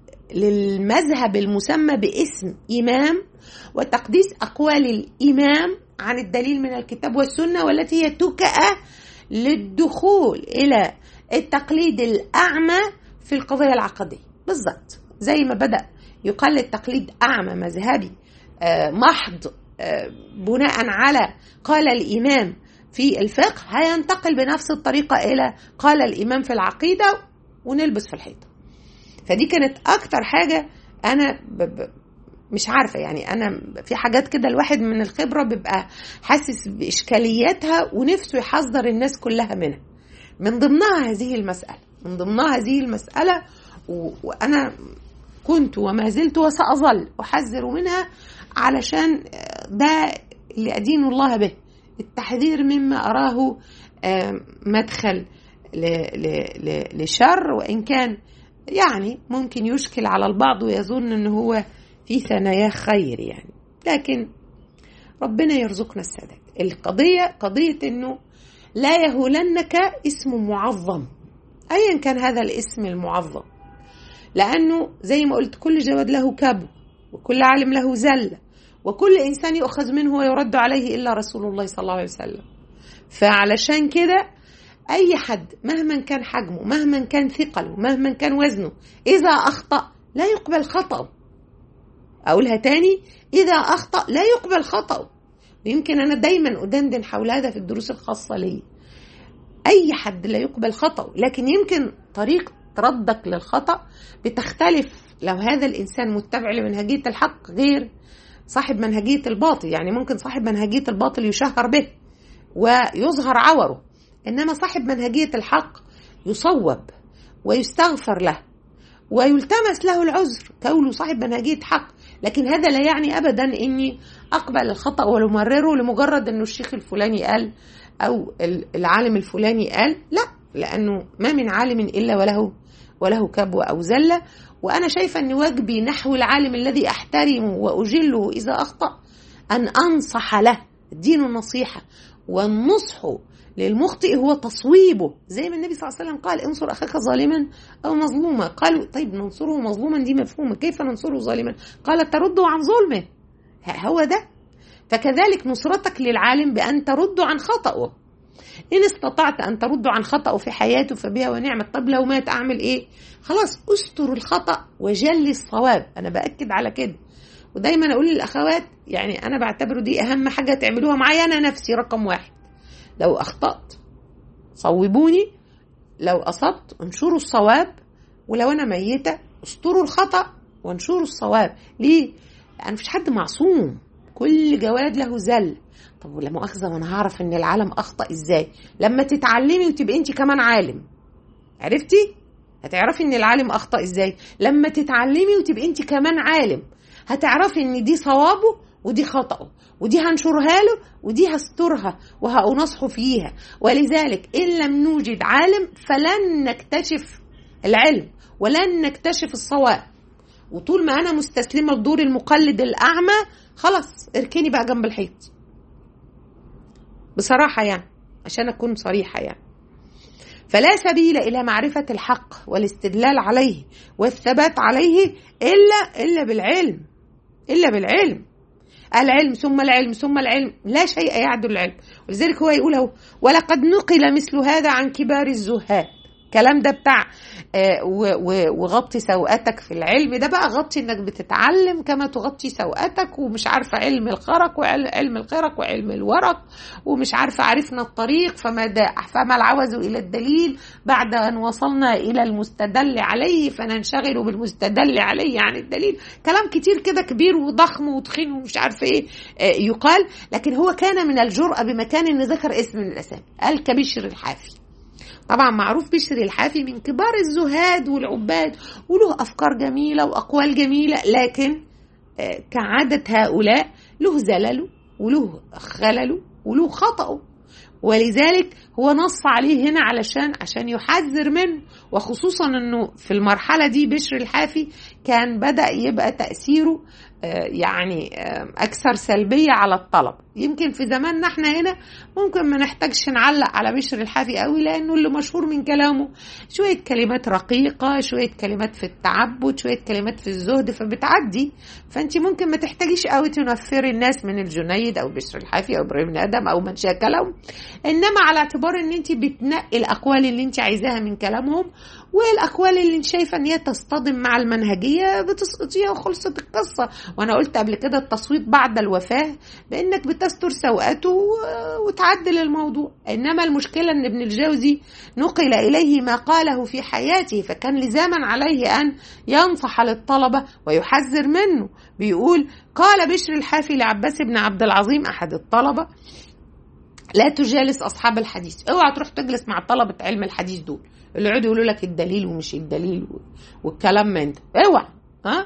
[SPEAKER 1] للمذهب المسمى باسم إمام وتقديس أقوال الإمام عن الدليل من الكتاب والسنة والتي هي تكأة للدخول إلى التقليد الأعمى في القضية العقدية بالضبط زي ما بدأ يقلد تقليد أعمى مذهبي محض بناء على قال الإمام في الفقه هينتقل بنفس الطريقة إلى قال الإمام في العقيدة ونلبس في الحيطة فدي كانت اكتر حاجه انا ب ب مش عارفه يعني انا في حاجات كده الواحد من الخبره بيبقى حاسس باشكالياتها ونفسه يحذر الناس كلها منها من ضمنها هذه المساله من ضمنها هذه المساله و... وانا كنت وما زلت وساظل احذر منها علشان ده اللي ادين الله به التحذير مما اراه مدخل ل... ل... لشر وان كان يعني ممكن يشكل على البعض ويظن ان هو في ثناياه خير يعني لكن ربنا يرزقنا السداد القضية قضية انه لا يهولنك اسم معظم ايا كان هذا الاسم المعظم لانه زي ما قلت كل جواد له كبو وكل عالم له زلة وكل انسان يؤخذ منه ويرد عليه الا رسول الله صلى الله عليه وسلم فعلشان كده اي حد مهما كان حجمه مهما كان ثقله مهما كان وزنه اذا اخطا لا يقبل خطأه اقولها تاني اذا اخطا لا يقبل خطأه ويمكن انا دايما ادندن حول هذا في الدروس الخاصه لي اي حد لا يقبل خطأه لكن يمكن طريقه ردك للخطأ بتختلف لو هذا الانسان متبع لمنهجيه الحق غير صاحب منهجيه الباطل يعني ممكن صاحب منهجيه الباطل يشهر به ويظهر عوره انما صاحب منهجيه الحق يصوب ويستغفر له ويلتمس له العذر كونه صاحب منهجيه حق لكن هذا لا يعني ابدا اني اقبل الخطا وامرره لمجرد انه الشيخ الفلاني قال او العالم الفلاني قال لا لانه ما من عالم الا وله وله كبوه او زله وانا شايفه ان واجبي نحو العالم الذي احترمه واجله اذا اخطا ان انصح له الدين النصيحه والنصح للمخطئ هو تصويبه زي ما النبي صلى الله عليه وسلم قال انصر اخاك ظالما او مظلوما قالوا طيب ننصره مظلوما دي مفهومه كيف ننصره ظالما قال ترده عن ظلمه هو ده فكذلك نصرتك للعالم بان ترده عن خطأه إن استطعت أن ترد عن خطأه في حياته فبها ونعمت طب لو مات أعمل إيه خلاص أستر الخطأ وجل الصواب أنا بأكد على كده ودايما أقول للأخوات يعني أنا بعتبره دي أهم حاجة تعملوها معايا أنا نفسي رقم واحد لو أخطأت صوبوني لو أصبت انشروا الصواب ولو أنا ميتة استروا الخطأ وانشروا الصواب ليه؟ لأن مفيش حد معصوم كل جواد له زل طب ولا مؤاخذة وأنا هعرف إن العالم أخطأ إزاي؟ لما تتعلمي وتبقي أنت كمان عالم عرفتي؟ هتعرفي إن العالم أخطأ إزاي؟ لما تتعلمي وتبقي أنت كمان عالم هتعرفي إن دي صوابه ودي خطأه ودي هنشرها له ودي هسترها وهأنصحه فيها ولذلك إن لم نوجد عالم فلن نكتشف العلم ولن نكتشف الصواب وطول ما أنا مستسلمة لدور المقلد الأعمى خلاص اركني بقى جنب الحيط بصراحة يعني عشان أكون صريحة يعني فلا سبيل إلى معرفة الحق والاستدلال عليه والثبات عليه إلا إلا بالعلم إلا بالعلم العلم ثم العلم ثم العلم لا شيء يعدل العلم ولذلك هو يقول اهو ولقد نقل مثل هذا عن كبار الزهاد الكلام ده بتاع آه وغطي سوءتك في العلم ده بقى غطي انك بتتعلم كما تغطي سوءتك ومش عارفه علم الخرق وعلم الخرق وعلم الورق ومش عارفه عرفنا الطريق فما فما العوز الى الدليل بعد ان وصلنا الى المستدل عليه فننشغل بالمستدل عليه عن الدليل كلام كتير كده كبير وضخم وتخين ومش عارفه ايه آه يقال لكن هو كان من الجرأة بمكان ان ذكر اسم من الاسامي قال كبشر الحافي طبعا معروف بشر الحافي من كبار الزهاد والعباد وله افكار جميله واقوال جميله لكن كعاده هؤلاء له زلله وله خلله وله خطأه ولذلك هو نص عليه هنا علشان عشان يحذر منه وخصوصا انه في المرحله دي بشر الحافي كان بدا يبقى تاثيره يعني اكثر سلبيه على الطلب يمكن في زماننا احنا هنا ممكن ما نحتاجش نعلق على بشر الحافي قوي لانه اللي مشهور من كلامه شويه كلمات رقيقه شويه كلمات في التعبد شويه كلمات في الزهد فبتعدي فانت ممكن ما تحتاجيش قوي تنفري الناس من الجنيد او بشر الحافي او ابراهيم ادم او من شاكلهم انما على اعتبار ان انت بتنقي الاقوال اللي انت عايزاها من كلامهم والاقوال اللي انت شايفه ان هي تصطدم مع المنهجيه بتسقطيها وخلصت القصه وانا قلت قبل كده التصويت بعد الوفاه بانك بتستر سوءاته وتعدل الموضوع انما المشكله ان ابن الجوزي نقل اليه ما قاله في حياته فكان لزاما عليه ان ينصح للطلبه ويحذر منه بيقول قال بشر الحافي لعباس بن عبد العظيم احد الطلبه لا تجالس اصحاب الحديث اوعى تروح تجلس مع طلبه علم الحديث دول اللي يقعدوا يقولوا لك الدليل ومش الدليل والكلام من ده اوعى ها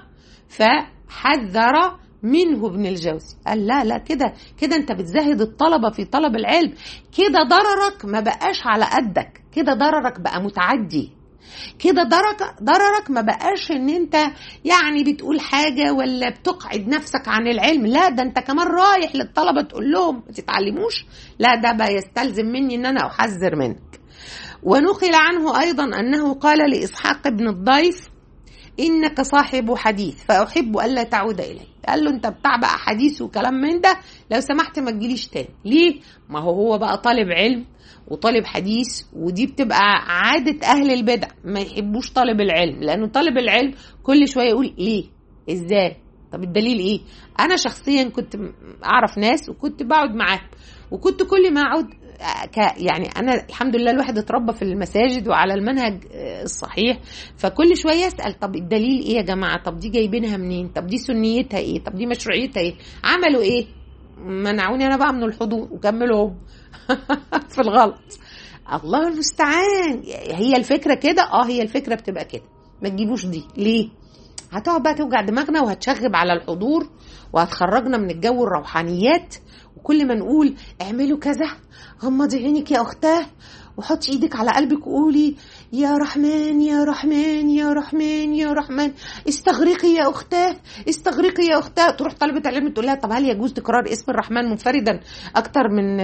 [SPEAKER 1] فحذر منه ابن الجوزي قال لا لا كده كده انت بتزهد الطلبه في طلب العلم كده ضررك ما بقاش على قدك كده ضررك بقى متعدي كده ضررك ضررك ما بقاش ان انت يعني بتقول حاجه ولا بتقعد نفسك عن العلم لا ده انت كمان رايح للطلبه تقول لهم ما تتعلموش لا ده بقى يستلزم مني ان انا احذر منك ونقل عنه ايضا انه قال لاسحاق بن الضيف انك صاحب حديث فاحب الا تعود الي قال له انت بتاع بقى حديث وكلام من ده لو سمحت ما تجيليش تاني ليه ما هو هو بقى طالب علم وطالب حديث ودي بتبقى عادة أهل البدع ما يحبوش طالب العلم لأنه طالب العلم كل شوية يقول ليه إزاي طب الدليل إيه أنا شخصيا كنت أعرف ناس وكنت بقعد معاهم وكنت كل ما أقعد ك يعني انا الحمد لله الواحد اتربى في المساجد وعلى المنهج الصحيح فكل شويه اسال طب الدليل ايه يا جماعه طب دي جايبينها منين طب دي سنيتها ايه طب دي مشروعيتها ايه عملوا ايه منعوني انا بقى من الحضور وكملوا هم في الغلط الله المستعان هي الفكره كده اه هي الفكره بتبقى كده ما تجيبوش دي ليه هتقعد بقى توجع دماغنا وهتشغب على الحضور وهتخرجنا من الجو الروحانيات وكل ما نقول اعملوا كذا غمضي عينك يا اختاه وحطي ايدك على قلبك وقولي يا رحمن يا رحمن يا رحمن يا رحمن استغرقي يا اختاه استغرقي يا اختاه تروح طالبه العلم تقول لها طب هل يجوز تكرار اسم الرحمن منفردا اكتر من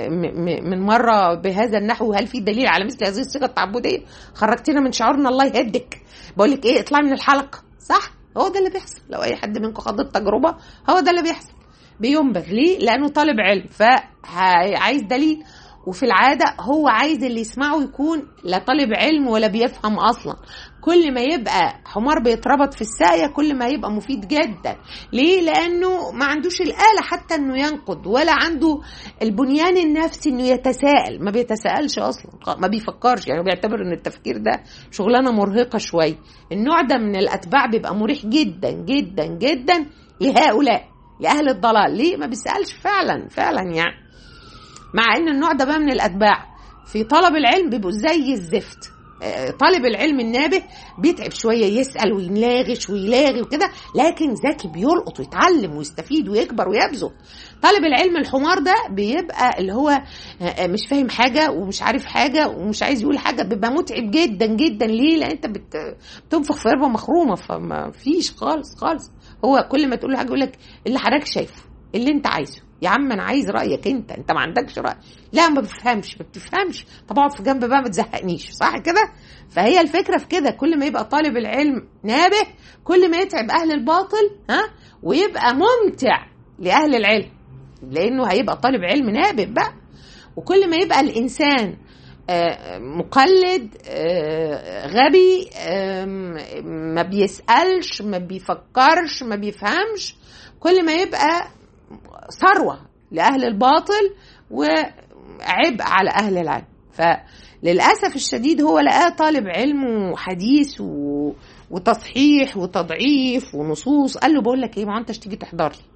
[SPEAKER 1] من مره بهذا النحو هل في دليل على مثل هذه الصيغه التعبديه خرجتينا من شعورنا الله يهدك بقول لك ايه اطلعي من الحلقه صح هو ده اللي بيحصل لو اي حد منكم خد التجربه هو ده اللي بيحصل بينبر ليه لانه طالب علم فعايز دليل وفي العادة هو عايز اللي يسمعه يكون لا طالب علم ولا بيفهم أصلا كل ما يبقى حمار بيتربط في الساقية كل ما يبقى مفيد جدا ليه؟ لأنه ما عندوش الآلة حتى أنه ينقد ولا عنده البنيان النفسي أنه يتساءل ما بيتساءلش أصلا ما بيفكرش يعني بيعتبر أن التفكير ده شغلانة مرهقة شوية النوع ده من الأتباع بيبقى مريح جدا جدا جدا لهؤلاء لأهل الضلال ليه؟ ما بيسألش فعلا فعلا يعني مع ان النوع ده بقى من الاتباع في طلب العلم بيبقوا زي الزفت طالب العلم النابه بيتعب شويه يسال ويناغش ويلاغي وكده لكن ذكي بيلقط ويتعلم ويستفيد ويكبر ويبذل طالب العلم الحمار ده بيبقى اللي هو مش فاهم حاجه ومش عارف حاجه ومش عايز يقول حاجه بيبقى متعب جدا جدا ليه لان انت بتنفخ في قربه مخرومه فما فيش خالص خالص هو كل ما تقول له حاجه يقول لك اللي حضرتك شايفه اللي انت عايزه يا عم انا عايز رايك انت انت ما عندكش راي لا ما بفهمش ما بتفهمش طب اقعد في جنب بقى ما تزهقنيش صح كده فهي الفكره في كده كل ما يبقى طالب العلم نابه كل ما يتعب اهل الباطل ها ويبقى ممتع لاهل العلم لانه هيبقى طالب علم نابه بقى وكل ما يبقى الانسان مقلد غبي ما بيسالش ما بيفكرش ما بيفهمش كل ما يبقى ثروه لاهل الباطل وعبء على اهل العلم فللاسف الشديد هو لقاه طالب علم وحديث و... وتصحيح وتضعيف ونصوص قال له بقول لك ايه ما انتش تيجي تحضر لي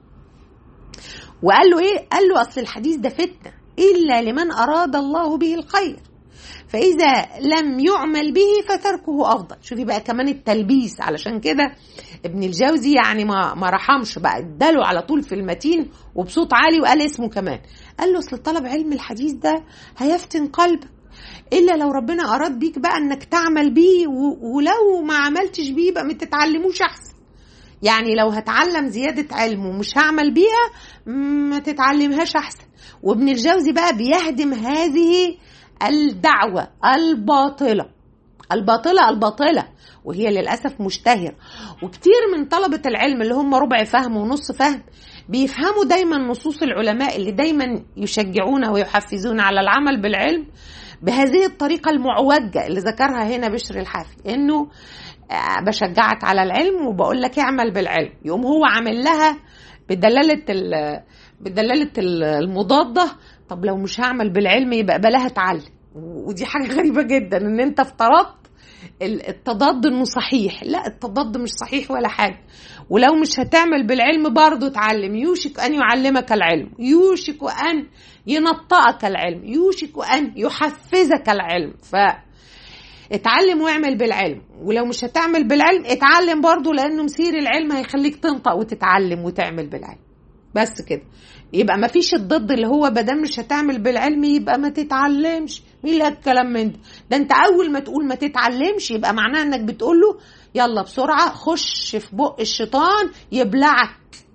[SPEAKER 1] وقال له ايه قال له اصل الحديث ده فتنه الا لمن اراد الله به الخير فإذا لم يعمل به فتركه أفضل شوفي بقى كمان التلبيس علشان كده ابن الجوزي يعني ما ما رحمش بقى اداله على طول في المتين وبصوت عالي وقال اسمه كمان قال له اصل طلب علم الحديث ده هيفتن قلبك الا لو ربنا اراد بيك بقى انك تعمل بيه ولو ما عملتش بيه يبقى ما تتعلموش احسن يعني لو هتعلم زيادة علم ومش هعمل بيها ما تتعلمهاش أحسن وابن الجوزي بقى بيهدم هذه الدعوة الباطلة الباطلة الباطلة وهي للأسف مشتهرة وكتير من طلبة العلم اللي هم ربع فهم ونص فهم بيفهموا دايما نصوص العلماء اللي دايما يشجعون ويحفزون على العمل بالعلم بهذه الطريقة المعوجة اللي ذكرها هنا بشر الحافي انه بشجعك على العلم وبقول لك اعمل بالعلم يقوم هو عامل لها بدلالة بدلالة المضادة طب لو مش هعمل بالعلم يبقى بلاها اتعلم ودي حاجة غريبة جدا ان انت افترضت التضاد انه صحيح لا التضاد مش صحيح ولا حاجة ولو مش هتعمل بالعلم برضه اتعلم يوشك ان يعلمك العلم يوشك ان ينطقك العلم يوشك ان يحفزك العلم ف اتعلم واعمل بالعلم ولو مش هتعمل بالعلم اتعلم برضه لانه مسير العلم هيخليك تنطق وتتعلم وتعمل بالعلم بس كده يبقى ما فيش الضد اللي هو بدل مش هتعمل بالعلم يبقى ما تتعلمش مين اللي الكلام من ده ده انت اول ما تقول ما تتعلمش يبقى معناه انك بتقول له يلا بسرعه خش في بق الشيطان يبلعك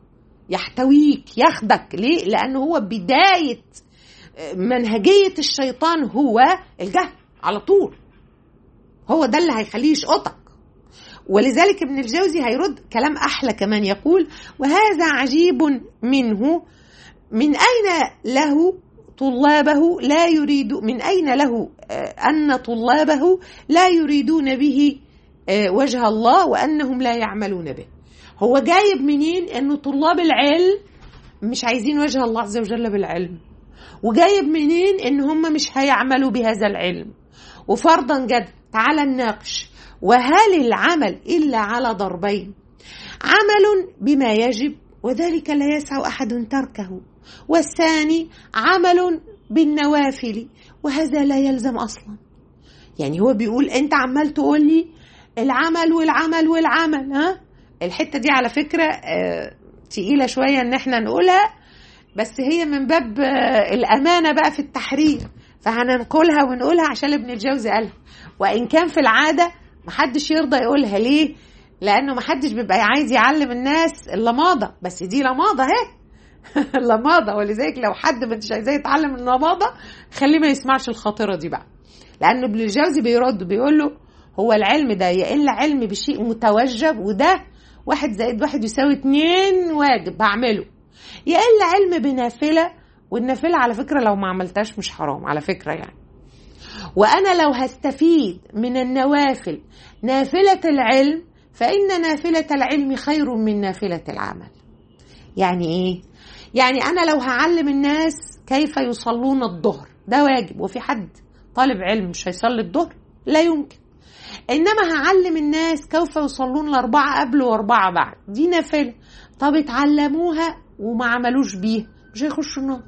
[SPEAKER 1] يحتويك ياخدك ليه لانه هو بدايه منهجيه الشيطان هو الجهل على طول هو ده اللي هيخليه يشقطك ولذلك ابن الجوزي هيرد كلام أحلى كمان يقول وهذا عجيب منه من أين له طلابه لا يريد من أين له أن طلابه لا يريدون به وجه الله وأنهم لا يعملون به هو جايب منين أنه طلاب العلم مش عايزين وجه الله عز وجل بالعلم وجايب منين ان هم مش هيعملوا بهذا العلم وفرضا جد تعال نناقش وهل العمل الا على ضربين عمل بما يجب وذلك لا يسع احد تركه والثاني عمل بالنوافل وهذا لا يلزم اصلا يعني هو بيقول انت عمال تقول لي العمل والعمل والعمل ها الحته دي على فكره آه تقيله شويه ان احنا نقولها بس هي من باب الامانه بقى في التحرير فهننقلها ونقولها عشان ابن الجوزي قالها وان كان في العاده محدش يرضى يقولها ليه لانه محدش بيبقى عايز يعلم الناس اللماضه بس دي لماضه اهي لماضه ولذلك لو حد مش عايزاه يتعلم اللماضه خليه ما يسمعش الخاطره دي بقى لانه ابن الجوزي بيرد بيقول له هو العلم ده يا الا علم بشيء متوجب وده واحد زائد واحد يساوي اتنين واجب بعمله يا الا علم بنافله والنافله على فكره لو ما عملتهاش مش حرام على فكره يعني وانا لو هستفيد من النوافل نافله العلم فان نافله العلم خير من نافله العمل يعني ايه يعني انا لو هعلم الناس كيف يصلون الظهر ده واجب وفي حد طالب علم مش هيصلي الظهر لا يمكن انما هعلم الناس كيف يصلون الاربعه قبل واربعه بعد دي نافله طب اتعلموها وما عملوش بيها مش هيخشوا النار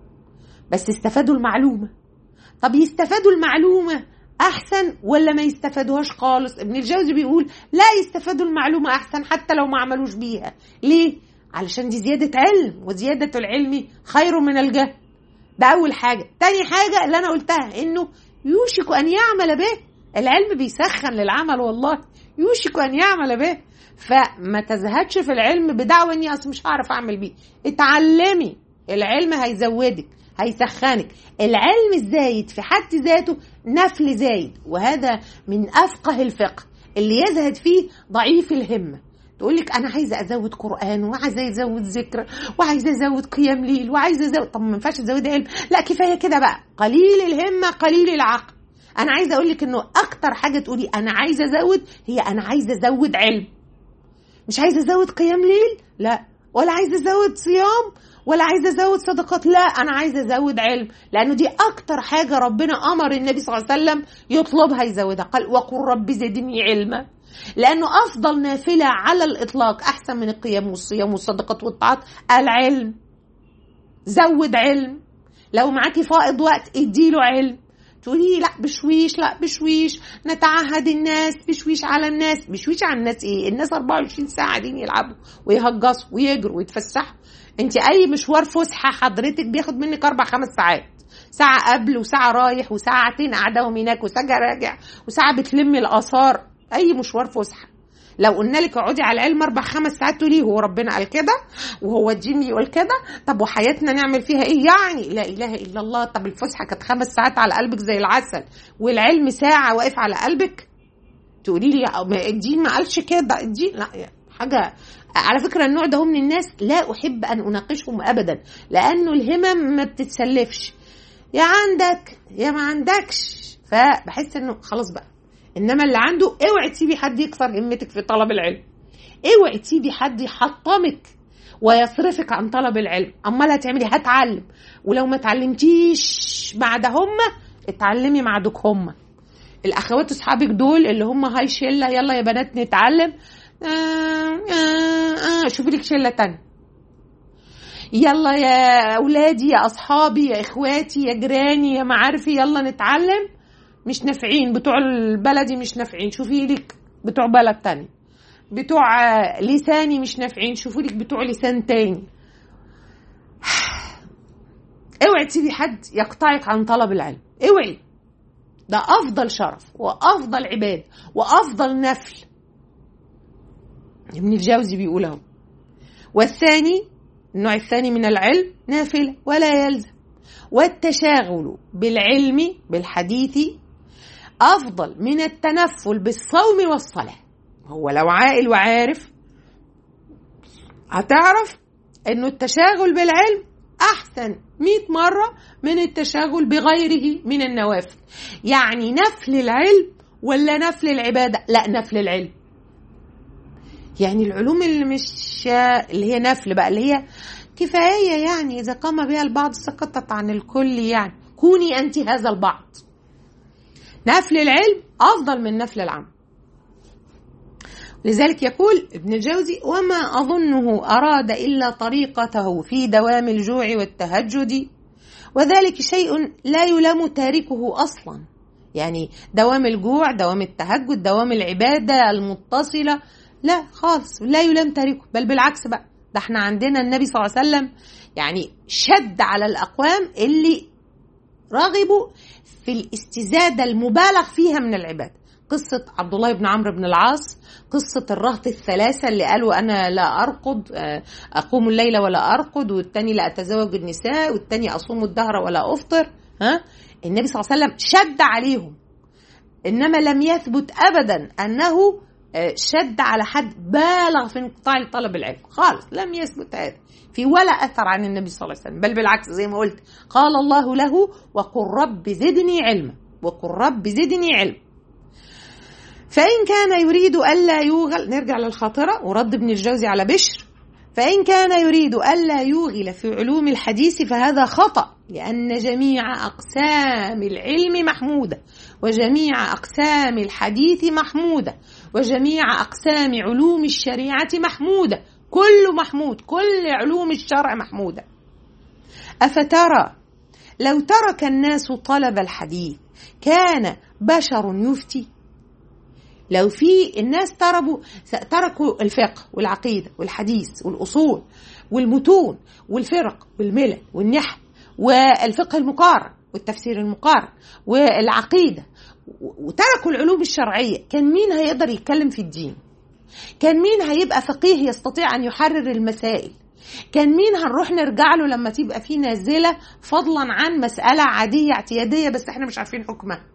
[SPEAKER 1] بس استفادوا المعلومه طب يستفادوا المعلومه احسن ولا ما يستفادوهاش خالص ابن الجوزي بيقول لا يستفادوا المعلومه احسن حتى لو ما عملوش بيها ليه علشان دي زياده علم وزياده العلم خير من الجهل ده اول حاجه تاني حاجه اللي انا قلتها انه يوشك ان يعمل به العلم بيسخن للعمل والله يوشك ان يعمل به فما تزهدش في العلم بدعوى اني اصل مش هعرف اعمل بيه اتعلمي العلم هيزودك هيسخنك العلم الزايد في حد ذاته نفل زايد وهذا من افقه الفقه اللي يزهد فيه ضعيف الهمه تقول لك انا عايزه ازود قران وعايزه ازود ذكر وعايزه ازود قيام ليل وعايزه ازود طب ما ينفعش تزودي علم لا كفايه كده بقى قليل الهمه قليل العقل انا عايزه اقول لك انه اكتر حاجه تقولي انا عايزه ازود هي انا عايزه ازود علم مش عايزه ازود قيام ليل لا ولا عايزه ازود صيام ولا عايزه ازود صدقات لا انا عايزه ازود علم لانه دي اكتر حاجه ربنا امر النبي صلى الله عليه وسلم يطلبها يزودها قال وقل رب زدني علما لانه افضل نافله على الاطلاق احسن من القيام والصيام والصدقات والطاعات العلم زود علم لو معاكي فائض وقت اديله علم تقولي لا بشويش لا بشويش نتعهد الناس بشويش على الناس بشويش على الناس ايه الناس 24 ساعه قاعدين يلعبوا ويهجصوا ويجروا ويتفسحوا انت اي مشوار فسحه حضرتك بياخد منك اربع خمس ساعات ساعة قبل وساعة رايح وساعتين قاعدة هناك وساعة راجع وساعة بتلمي الآثار أي مشوار فسحة لو قلنا لك اقعدي على العلم اربع خمس ساعات تقولي هو ربنا قال كده وهو الدين يقول كده طب وحياتنا نعمل فيها ايه يعني لا اله الا الله طب الفسحه كانت خمس ساعات على قلبك زي العسل والعلم ساعه واقف على قلبك تقولي لي الدين ما قالش كده الدين لا حاجه على فكره النوع ده هو من الناس لا احب ان اناقشهم ابدا لانه الهمم ما بتتسلفش يا عندك يا ما عندكش فبحس انه خلاص بقى انما اللي عنده اوعي تسيبي حد يكسر همتك في طلب العلم اوعي تسيبي حد يحطمك ويصرفك عن طلب العلم امال هتعملي هتعلم ولو ما اتعلمتيش بعد هم اتعلمي مع دوك هم الاخوات اصحابك دول اللي هم هاي شله يلا يا بنات نتعلم آه آه آه شوفي لك شله تانية يلا يا اولادي يا اصحابي يا اخواتي يا جيراني يا معارفي يلا نتعلم مش نافعين بتوع البلدي مش نافعين شوفي لك بتوع بلد تاني بتوع لساني مش نافعين شوفوا لك بتوع لسان تاني اوعي تسيبي حد يقطعك عن طلب العلم اوعي ده افضل شرف وافضل عباد وافضل نفل ابن الجوزي بيقول اهو والثاني النوع الثاني من العلم نافله ولا يلزم والتشاغل بالعلم بالحديث افضل من التنفل بالصوم والصلاه هو لو عاقل وعارف هتعرف انه التشاغل بالعلم احسن مئة مرة من التشاغل بغيره من النوافل يعني نفل العلم ولا نفل العبادة لا نفل العلم يعني العلوم اللي مش اللي هي نفل بقى اللي هي كفاية يعني إذا قام بها البعض سقطت عن الكل يعني كوني أنت هذا البعض نفل العلم أفضل من نفل العمل لذلك يقول ابن الجوزي وما أظنه أراد إلا طريقته في دوام الجوع والتهجد وذلك شيء لا يلام تاركه أصلا يعني دوام الجوع دوام التهجد دوام العبادة المتصلة لا خالص لا يلام تاركه بل بالعكس بقى ده احنا عندنا النبي صلى الله عليه وسلم يعني شد على الأقوام اللي رغبوا في الاستزادة المبالغ فيها من العبادة قصة عبد الله بن عمرو بن العاص قصة الرهط الثلاثة اللي قالوا أنا لا أرقد أقوم الليل ولا أرقد والتاني لا أتزوج النساء والتاني أصوم الدهر ولا أفطر ها النبي صلى الله عليه وسلم شد عليهم إنما لم يثبت أبدا أنه شد على حد بالغ في انقطاع طلب العلم خالص لم يثبت هذا في ولا أثر عن النبي صلى الله عليه وسلم بل بالعكس زي ما قلت قال الله له وقل رب زدني علما وقل رب زدني علما فإن كان يريد ألا يوغل نرجع للخاطرة ورد ابن الجوزي على بشر فإن كان يريد ألا يوغل في علوم الحديث فهذا خطأ لأن جميع أقسام العلم محمودة وجميع أقسام الحديث محمودة وجميع أقسام علوم الشريعة محمودة كل محمود كل علوم الشرع محمودة أفترى لو ترك الناس طلب الحديث كان بشر يفتي لو في الناس تركوا تركوا الفقه والعقيده والحديث والاصول والمتون والفرق والملل والنحو والفقه المقارن والتفسير المقارن والعقيده وتركوا العلوم الشرعيه كان مين هيقدر يتكلم في الدين كان مين هيبقى فقيه يستطيع ان يحرر المسائل كان مين هنروح نرجع له لما تبقى في نازله فضلا عن مساله عاديه اعتياديه بس احنا مش عارفين حكمها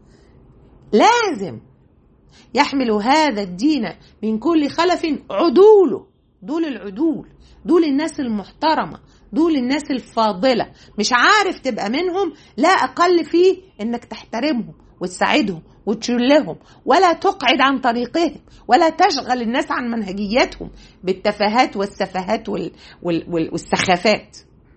[SPEAKER 1] لازم يحمل هذا الدين من كل خلف عدوله دول العدول دول الناس المحترمة دول الناس الفاضلة مش عارف تبقى منهم لا أقل فيه إنك تحترمهم وتساعدهم وتشلهم ولا تقعد عن طريقهم ولا تشغل الناس عن منهجيتهم بالتفاهات والسفاهات وال وال وال والسخافات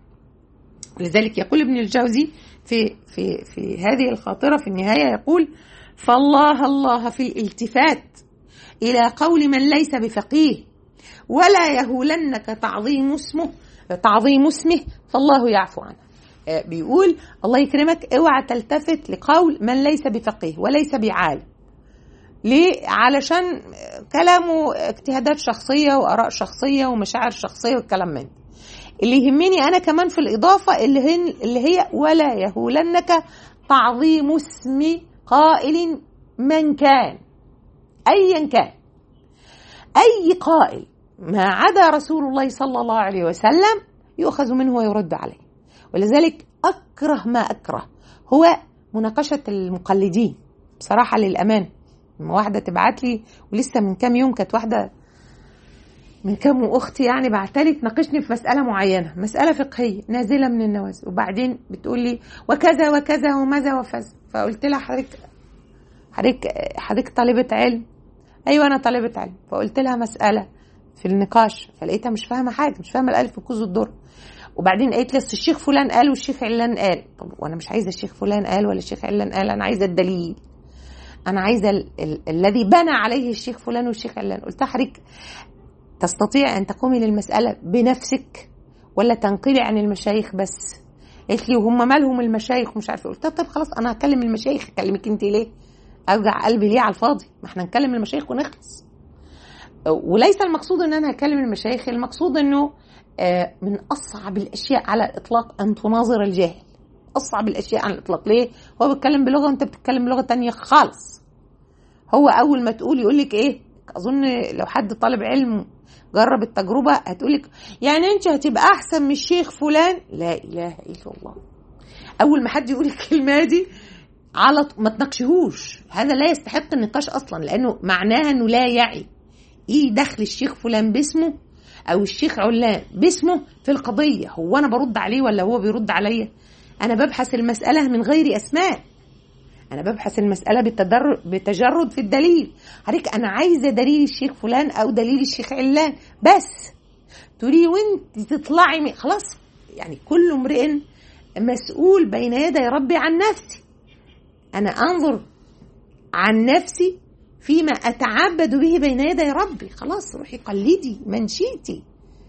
[SPEAKER 1] لذلك يقول ابن الجوزي في في في هذه الخاطره في النهايه يقول فالله الله في الالتفات الى قول من ليس بفقيه ولا يهولنك تعظيم اسمه تعظيم اسمه فالله يعفو عنه بيقول الله يكرمك اوعى تلتفت لقول من ليس بفقيه وليس بعالم ليه؟ علشان كلامه اجتهادات شخصية وآراء شخصية ومشاعر شخصية والكلام من اللي يهمني أنا كمان في الإضافة اللي هي, اللي هي ولا يهولنك تعظيم اسم قائل من كان أيا كان أي قائل ما عدا رسول الله صلى الله عليه وسلم يؤخذ منه ويرد عليه ولذلك أكره ما أكره هو مناقشة المقلدين بصراحة للأمان لما واحدة تبعت لي ولسه من كام يوم كانت واحدة من كام أختي يعني بعتلي تناقشني في مسألة معينة مسألة فقهية نازلة من النوازل وبعدين بتقول لي وكذا وكذا وماذا وفز فقلت لها حضرتك حضرتك حضرتك طالبة علم أيوة أنا طالبة علم فقلت لها مسألة في النقاش فلقيتها مش فاهمة حاجة مش فاهمة الألف كوز الدر وبعدين قالت لي اصل الشيخ فلان قال والشيخ علان قال طب وانا مش عايزه الشيخ فلان قال ولا الشيخ علان قال انا عايزه الدليل انا عايزه ال- ال- الذي بنى عليه الشيخ فلان والشيخ علان قلت حضرتك تستطيع ان تقومي للمساله بنفسك ولا تنقلي عن المشايخ بس قالت لي وهم مالهم المشايخ مش عارفه قلت طب خلاص انا هكلم المشايخ اكلمك انت ليه اوجع قلبي ليه على الفاضي ما احنا نكلم المشايخ ونخلص وليس المقصود ان انا هكلم المشايخ المقصود انه من اصعب الاشياء على الاطلاق ان تناظر الجاهل اصعب الاشياء على الاطلاق ليه هو بيتكلم بلغه وانت بتتكلم بلغه تانية خالص هو اول ما تقول يقول لك ايه اظن لو حد طالب علم جرب التجربه هتقول لك يعني انت هتبقى احسن من الشيخ فلان لا اله الا الله اول ما حد يقول الكلمه دي على ما تناقشهوش هذا لا يستحق النقاش اصلا لانه معناها انه لا يعي ايه دخل الشيخ فلان باسمه او الشيخ علان باسمه في القضيه هو انا برد عليه ولا هو بيرد عليا انا ببحث المساله من غير اسماء انا ببحث المساله بتدر... بتجرد في الدليل حضرتك انا عايزه دليل الشيخ فلان او دليل الشيخ علان بس تقولي وانت تطلعي من خلاص يعني كل امرئ مسؤول بين يدي ربي عن نفسي انا انظر عن نفسي فيما اتعبد به بين يدي ربي خلاص روحي قلدي من شئتي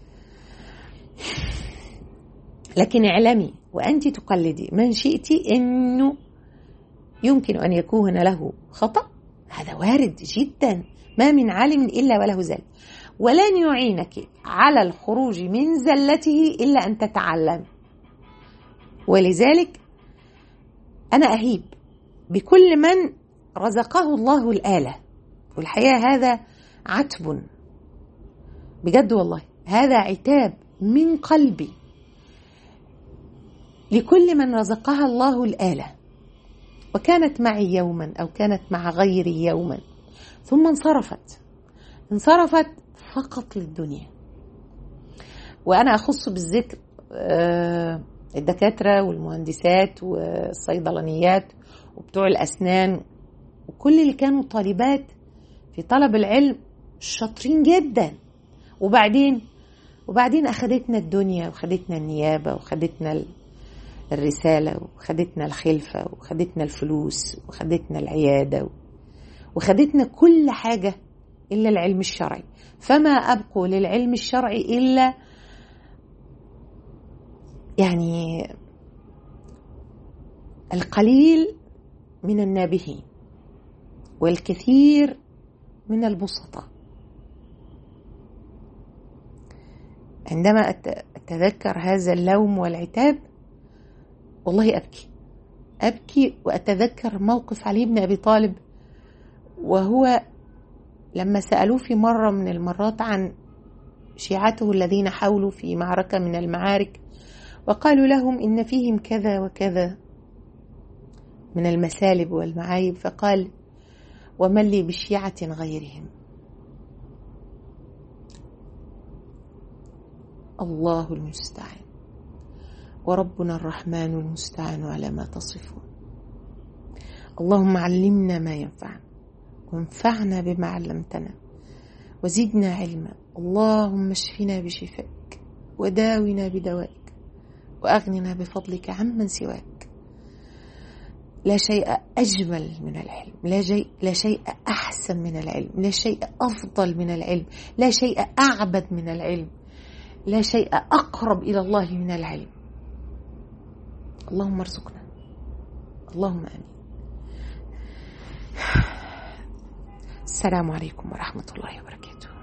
[SPEAKER 1] لكن اعلمي وانت تقلدي من شئت انه يمكن ان يكون له خطا هذا وارد جدا ما من عالم الا وله زل ولن يعينك على الخروج من زلته الا ان تتعلم ولذلك انا اهيب بكل من رزقه الله الاله والحقيقه هذا عتب بجد والله هذا عتاب من قلبي لكل من رزقها الله الاله وكانت معي يوما او كانت مع غيري يوما ثم انصرفت انصرفت فقط للدنيا وانا اخص بالذكر الدكاتره والمهندسات والصيدلانيات وبتوع الاسنان وكل اللي كانوا طالبات في طلب العلم شاطرين جدا وبعدين وبعدين اخدتنا الدنيا وخدتنا النيابه وخدتنا الرساله وخدتنا الخلفه وخدتنا الفلوس وخدتنا العياده وخدتنا كل حاجه الا العلم الشرعي فما ابقوا للعلم الشرعي الا يعني القليل من النابهين والكثير من البسطاء عندما اتذكر هذا اللوم والعتاب والله ابكي ابكي واتذكر موقف علي بن ابي طالب وهو لما سالوه في مره من المرات عن شيعته الذين حولوا في معركه من المعارك وقالوا لهم ان فيهم كذا وكذا من المسالب والمعايب فقال ومن لي بشيعه غيرهم الله المستعان وربنا الرحمن المستعان على ما تصفون اللهم علمنا ما ينفعنا وانفعنا بما علمتنا وزدنا علما اللهم اشفنا بشفائك وداونا بدوائك واغننا بفضلك عمن سواك لا شيء اجمل من العلم لا شيء لا شيء احسن من العلم لا شيء افضل من العلم لا شيء اعبد من العلم لا شيء اقرب الى الله من العلم اللهم ارزقنا اللهم امين السلام عليكم ورحمه الله وبركاته